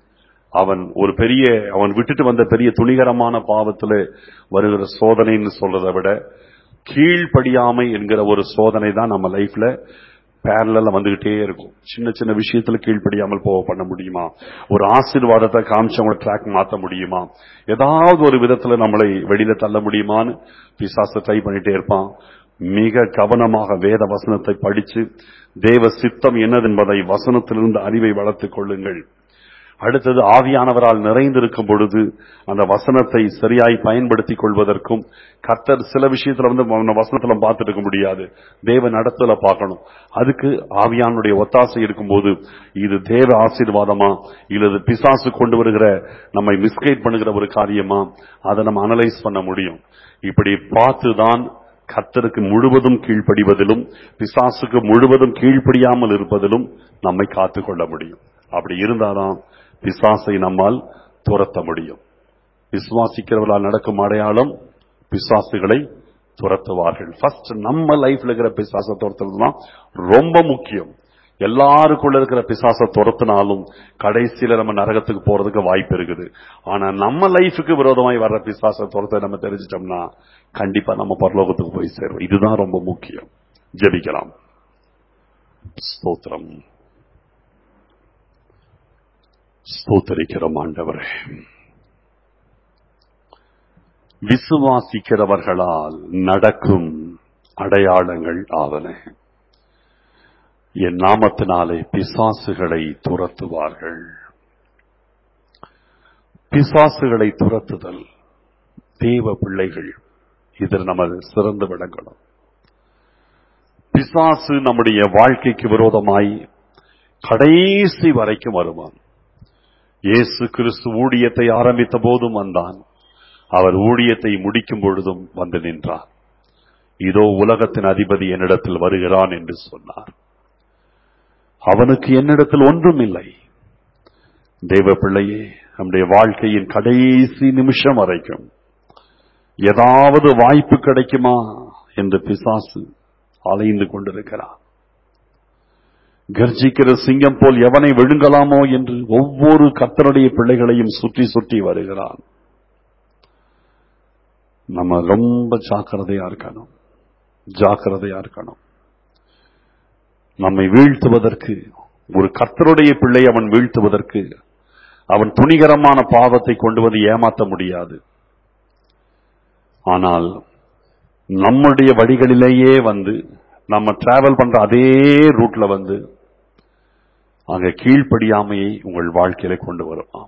அவன் ஒரு பெரிய அவன் விட்டுட்டு வந்த பெரிய துணிகரமான பாவத்துல வருகிற சோதனைன்னு சொல்றதை விட கீழ்ப்படியாமை என்கிற ஒரு சோதனை தான் நம்ம லைஃப்ல பேரல வந்துகிட்டே இருக்கும் சின்ன சின்ன விஷயத்துல கீழ்ப்படியாமல் போக பண்ண முடியுமா ஒரு ஆசீர்வாதத்தை காமிச்சவங்கள ட்ராக் மாத்த முடியுமா ஏதாவது ஒரு விதத்துல நம்மளை வெளியில தள்ள முடியுமான்னு பிசாச ட்ரை பண்ணிட்டே இருப்பான் மிக கவனமாக வேத வசனத்தை படிச்சு தேவ சித்தம் என்னது என்பதை வசனத்திலிருந்து அறிவை வளர்த்துக் கொள்ளுங்கள் அடுத்தது ஆவியானவரால் நிறைந்திருக்கும் பொழுது அந்த வசனத்தை சரியாய் பயன்படுத்திக் கொள்வதற்கும் கர்த்தர் சில விஷயத்துல வந்து அந்த வசனத்துல பார்த்துட்டு இருக்க முடியாது தேவ நடத்தல பார்க்கணும் அதுக்கு ஆவியானுடைய ஒத்தாசை இருக்கும்போது இது தேவ ஆசீர்வாதமா இல்லது பிசாசு கொண்டு வருகிற நம்மை மிஸ்கைட் பண்ணுகிற ஒரு காரியமா அதை நம்ம அனலைஸ் பண்ண முடியும் இப்படி பார்த்துதான் கர்த்தருக்கு முழுவதும் கீழ்ப்படிவதிலும் பிசாசுக்கு முழுவதும் கீழ்ப்படியாமல் இருப்பதிலும் நம்மை காத்துக்கொள்ள முடியும் அப்படி இருந்தாதான் பிசாசை நம்மால் துரத்த முடியும் விசுவாசிக்கிறவர்களால் நடக்கும் அடையாளம் பிசாசுகளை துரத்துவார்கள் ஃபர்ஸ்ட் நம்ம லைஃப்ல இருக்கிற பிசாசை துரத்துறது தான் ரொம்ப முக்கியம் எல்லாருக்குள்ள இருக்கிற பிசாசை துரத்தினாலும் கடைசியில நம்ம நரகத்துக்கு போறதுக்கு வாய்ப்பு இருக்குது ஆனா நம்ம லைஃபுக்கு விரோதமாய் வர்ற பிசாசை துரத்த நம்ம தெரிஞ்சிட்டோம்னா கண்டிப்பா நம்ம பரலோகத்துக்கு போய் சேருவோம் இதுதான் ரொம்ப முக்கியம் ஜெபிக்கலாம் ஸ்தோத்திரம் ஸ்தோத்தரிக்கிறோம் ஆண்டவரே விசுவாசிக்கிறவர்களால் நடக்கும் அடையாளங்கள் ஆவன என் நாமத்தினாலே பிசாசுகளை துரத்துவார்கள் பிசாசுகளை துரத்துதல் தேவ பிள்ளைகள் இதில் நமது சிறந்து விளங்கணும் பிசாசு நம்முடைய வாழ்க்கைக்கு விரோதமாய் கடைசி வரைக்கும் வருவான் இயேசு கிறிஸ்து ஊழியத்தை ஆரம்பித்த போதும் வந்தான் அவர் ஊழியத்தை முடிக்கும் பொழுதும் வந்து நின்றார் இதோ உலகத்தின் அதிபதி என்னிடத்தில் வருகிறான் என்று சொன்னார் அவனுக்கு என்னிடத்தில் ஒன்றும் இல்லை தெய்வ பிள்ளையே நம்முடைய வாழ்க்கையின் கடைசி நிமிஷம் வரைக்கும் ஏதாவது வாய்ப்பு கிடைக்குமா என்று பிசாசு அலைந்து கொண்டிருக்கிறான் கர்ஜிக்கிற சிங்கம் போல் எவனை விழுங்கலாமோ என்று ஒவ்வொரு கத்தருடைய பிள்ளைகளையும் சுற்றி சுற்றி வருகிறான் நம்ம ரொம்ப ஜாக்கிரதையா இருக்கணும் ஜாக்கிரதையா இருக்கணும் நம்மை வீழ்த்துவதற்கு ஒரு கர்த்தருடைய பிள்ளை அவன் வீழ்த்துவதற்கு அவன் துணிகரமான பாவத்தை கொண்டு வந்து ஏமாற்ற முடியாது ஆனால் நம்முடைய வழிகளிலேயே வந்து நம்ம டிராவல் பண்ற அதே ரூட்ல வந்து அங்க கீழ்ப்படியாமையை உங்கள் வாழ்க்கையில கொண்டு வருவான்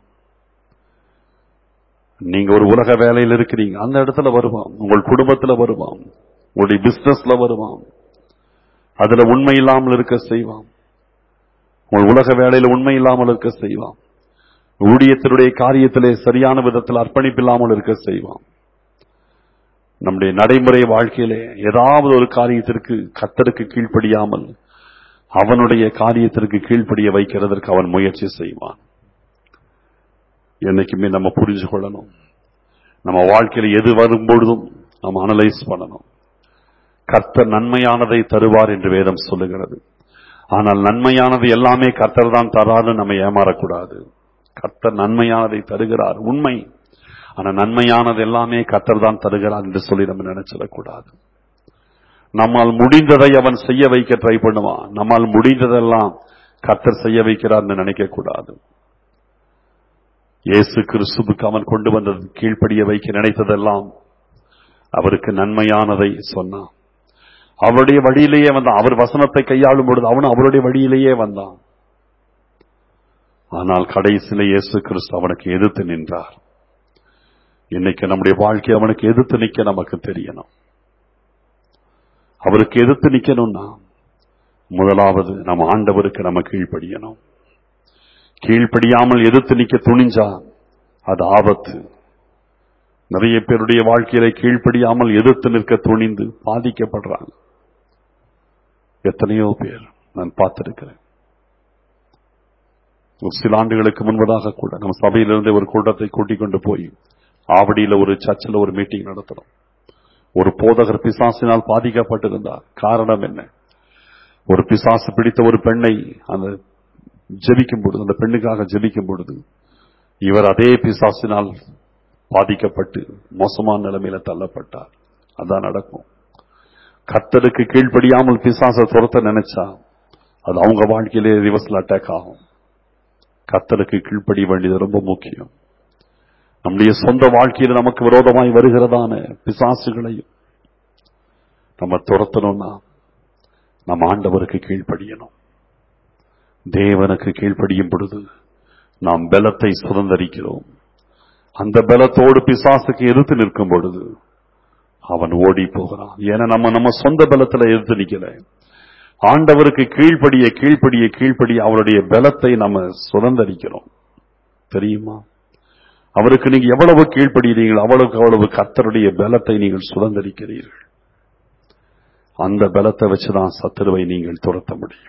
நீங்க ஒரு உலக வேலையில் இருக்கிறீங்க அந்த இடத்துல வருவான் உங்கள் குடும்பத்துல வருவான் உங்களுடைய பிசினஸ்ல வருவான் அதுல உண்மை இல்லாமல் இருக்க செய்வான் உங்கள் உலக வேலையில உண்மை இல்லாமல் இருக்க செய்வான் ஊழியத்தினுடைய காரியத்திலே சரியான விதத்தில் அர்ப்பணிப்பு இல்லாமல் இருக்க செய்வான் நம்முடைய நடைமுறை வாழ்க்கையிலே ஏதாவது ஒரு காரியத்திற்கு கத்தருக்கு கீழ்ப்படியாமல் அவனுடைய காரியத்திற்கு கீழ்ப்படிய வைக்கிறதற்கு அவன் முயற்சி செய்வான் என்னைக்குமே நம்ம புரிஞ்சு கொள்ளணும் நம்ம வாழ்க்கையில எது வரும்பொழுதும் நம்ம அனலைஸ் பண்ணணும் கர்த்தர் நன்மையானதை தருவார் என்று வேதம் சொல்லுகிறது ஆனால் நன்மையானது எல்லாமே கர்த்தர் தான் தராருன்னு நம்ம ஏமாறக்கூடாது கர்த்தர் நன்மையானதை தருகிறார் உண்மை ஆனா நன்மையானது எல்லாமே கர்த்தர் தான் தருகிறார் என்று சொல்லி நம்ம நினைச்சிடக்கூடாது நம்மால் முடிந்ததை அவன் செய்ய வைக்க ட்ரை பண்ணுவான் நம்மால் முடிந்ததெல்லாம் கர்த்தர் செய்ய வைக்கிறார்னு நினைக்க கூடாது இயேசு கிறிஸ்துவுக்கு அவன் கொண்டு வந்தது கீழ்ப்படிய வைக்க நினைத்ததெல்லாம் அவருக்கு நன்மையானதை சொன்னான் அவருடைய வழியிலேயே வந்தான் அவர் வசனத்தை கையாளும் பொழுது அவனும் அவருடைய வழியிலேயே வந்தான் ஆனால் கடைசியில இயேசு கிறிஸ்து அவனுக்கு எதிர்த்து நின்றார் இன்னைக்கு நம்முடைய வாழ்க்கை அவனுக்கு எதிர்த்து நிக்க நமக்கு தெரியணும் அவருக்கு எதிர்த்து நிக்கணும்னா முதலாவது நம்ம ஆண்டவருக்கு நம்ம கீழ்ப்படியணும் கீழ்ப்படியாமல் எதிர்த்து நிக்க துணிஞ்சா அது ஆபத்து நிறைய பேருடைய வாழ்க்கையில கீழ்ப்படியாமல் எதிர்த்து நிற்க துணிந்து பாதிக்கப்படுறாங்க எத்தனையோ பேர் நான் பார்த்திருக்கிறேன் ஒரு சில ஆண்டுகளுக்கு முன்பதாக கூட நம்ம சபையிலிருந்து ஒரு கூட்டத்தை கூட்டிக் கொண்டு போய் ஆவடியில ஒரு சர்ச்சில் ஒரு மீட்டிங் நடத்தணும் ஒரு போதகர் பிசாசினால் பாதிக்கப்பட்டிருந்தார் காரணம் என்ன ஒரு பிசாசு பிடித்த ஒரு பெண்ணை அந்த ஜெபிக்கும் பொழுது அந்த பெண்ணுக்காக ஜெபிக்கும் பொழுது இவர் அதே பிசாசினால் பாதிக்கப்பட்டு மோசமான நிலைமையில தள்ளப்பட்டார் அதான் நடக்கும் கத்தருக்கு கீழ்ப்படியாமல் பிசாச துரத்த நினைச்சா அது அவங்க வாழ்க்கையிலே ரிவர்சல் அட்டாக் ஆகும் கத்தருக்கு கீழ்ப்படி வேண்டியது ரொம்ப முக்கியம் நம்முடைய சொந்த வாழ்க்கையில் நமக்கு விரோதமாய் வருகிறதான பிசாசுகளையும் நம்ம துரத்தணும்னா நம்ம ஆண்டவருக்கு கீழ்ப்படியணும் தேவனுக்கு கீழ்ப்படியும் பொழுது நாம் பலத்தை சுதந்திரிக்கிறோம் அந்த பலத்தோடு பிசாசுக்கு எதிர்த்து நிற்கும் பொழுது அவன் ஓடி போகிறான் ஏன்னா நம்ம நம்ம சொந்த பலத்துல எதிர்த்து நிக்கல ஆண்டவருக்கு கீழ்ப்படிய கீழ்ப்படிய கீழ்ப்படிய அவருடைய பலத்தை நம்ம சுதந்திரிக்கிறோம் தெரியுமா அவருக்கு நீங்க எவ்வளவு கீழ்ப்படுகிறீர்கள் அவ்வளவுக்கு அவ்வளவு கர்த்தருடைய பலத்தை நீங்கள் சுதந்திரிக்கிறீர்கள் அந்த பலத்தை வச்சுதான் சத்துருவை நீங்கள் துரத்த முடியும்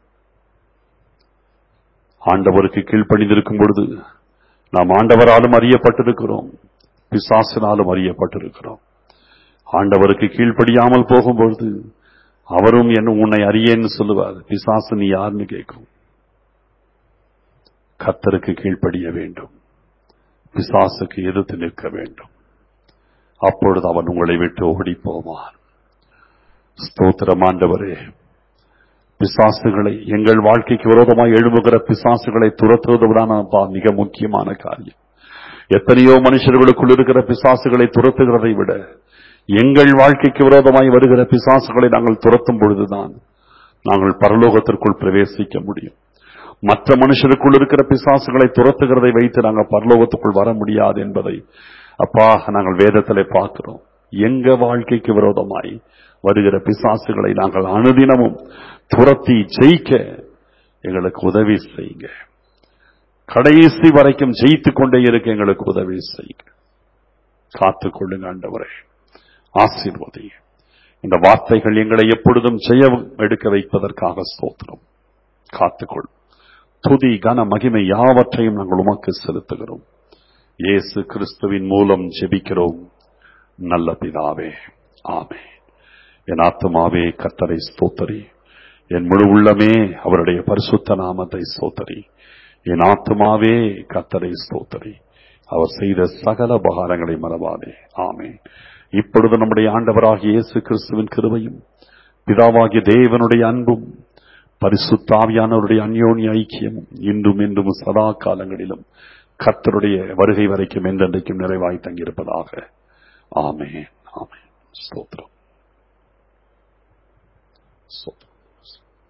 ஆண்டவருக்கு கீழ்ப்படிந்திருக்கும் பொழுது நாம் ஆண்டவராலும் அறியப்பட்டிருக்கிறோம் பிசாசினாலும் அறியப்பட்டிருக்கிறோம் ஆண்டவருக்கு கீழ்ப்படியாமல் போகும்பொழுது அவரும் என்ன உன்னை அறியேன்னு சொல்லுவார் பிசாசு நீ யாருன்னு கேட்கும் கத்தருக்கு கீழ்ப்படிய வேண்டும் பிசாசுக்கு எதிர்த்து நிற்க வேண்டும் அப்பொழுது அவன் உங்களை விட்டு ஓடி போவான் ஸ்தோத்திரம் ஆண்டவரே பிசாசுகளை எங்கள் வாழ்க்கைக்கு விரோதமாக எழும்புகிற பிசாசுகளை துரத்துவதுதான் மிக முக்கியமான காரியம் எத்தனையோ மனுஷர்களுக்குள் இருக்கிற பிசாசுகளை துரத்துகிறதை விட எங்கள் வாழ்க்கைக்கு விரோதமாய் வருகிற பிசாசுகளை நாங்கள் துரத்தும் பொழுதுதான் நாங்கள் பரலோகத்திற்குள் பிரவேசிக்க முடியும் மற்ற மனுஷருக்குள் இருக்கிற பிசாசுகளை துரத்துகிறதை வைத்து நாங்கள் பரலோகத்துக்குள் வர முடியாது என்பதை அப்பா நாங்கள் வேதத்திலே பார்க்கிறோம் எங்க வாழ்க்கைக்கு விரோதமாய் வருகிற பிசாசுகளை நாங்கள் அனுதினமும் துரத்தி ஜெயிக்க எங்களுக்கு உதவி செய்யுங்க கடைசி வரைக்கும் ஜெயித்து கொண்டே இருக்க எங்களுக்கு உதவி செய்யுங்க காத்துக் கொள்ளுங்க ஆண்டவரே ஆசீர்வதி இந்த வார்த்தைகள் எங்களை எப்பொழுதும் ஜெய எடுக்க வைப்பதற்காக ஸ்தோத்திரம் காத்துக்கொள் துதி கன மகிமை யாவற்றையும் நாங்கள் உமக்கு செலுத்துகிறோம் இயேசு கிறிஸ்துவின் மூலம் ஜெபிக்கிறோம் நல்ல பிதாவே ஆமே என் ஆத்துமாவே கத்தரை ஸ்தோத்தரி என் முழு உள்ளமே அவருடைய பரிசுத்த நாமத்தை ஸ்தோத்தரி என் ஆத்துமாவே கத்தரை ஸ்தோத்தரி அவர் செய்த சகல உபகாரங்களை மறவாதே ஆமே இப்பொழுது நம்முடைய ஆண்டவராகிய இயேசு கிறிஸ்துவின் கிருபையும் பிதாவாகிய தேவனுடைய அன்பும் பரிசுத்தாவியானவருடைய அந்யோன்ய ஐக்கியமும் இன்றும் இன்றும் சதா காலங்களிலும் கர்த்தருடைய வருகை வரைக்கும் என்றென்றைக்கும் நிறைவாய் தங்கியிருப்பதாக ஆமே ஆமே ஸ்தோத்திரம் ஸ்தோத்திரம்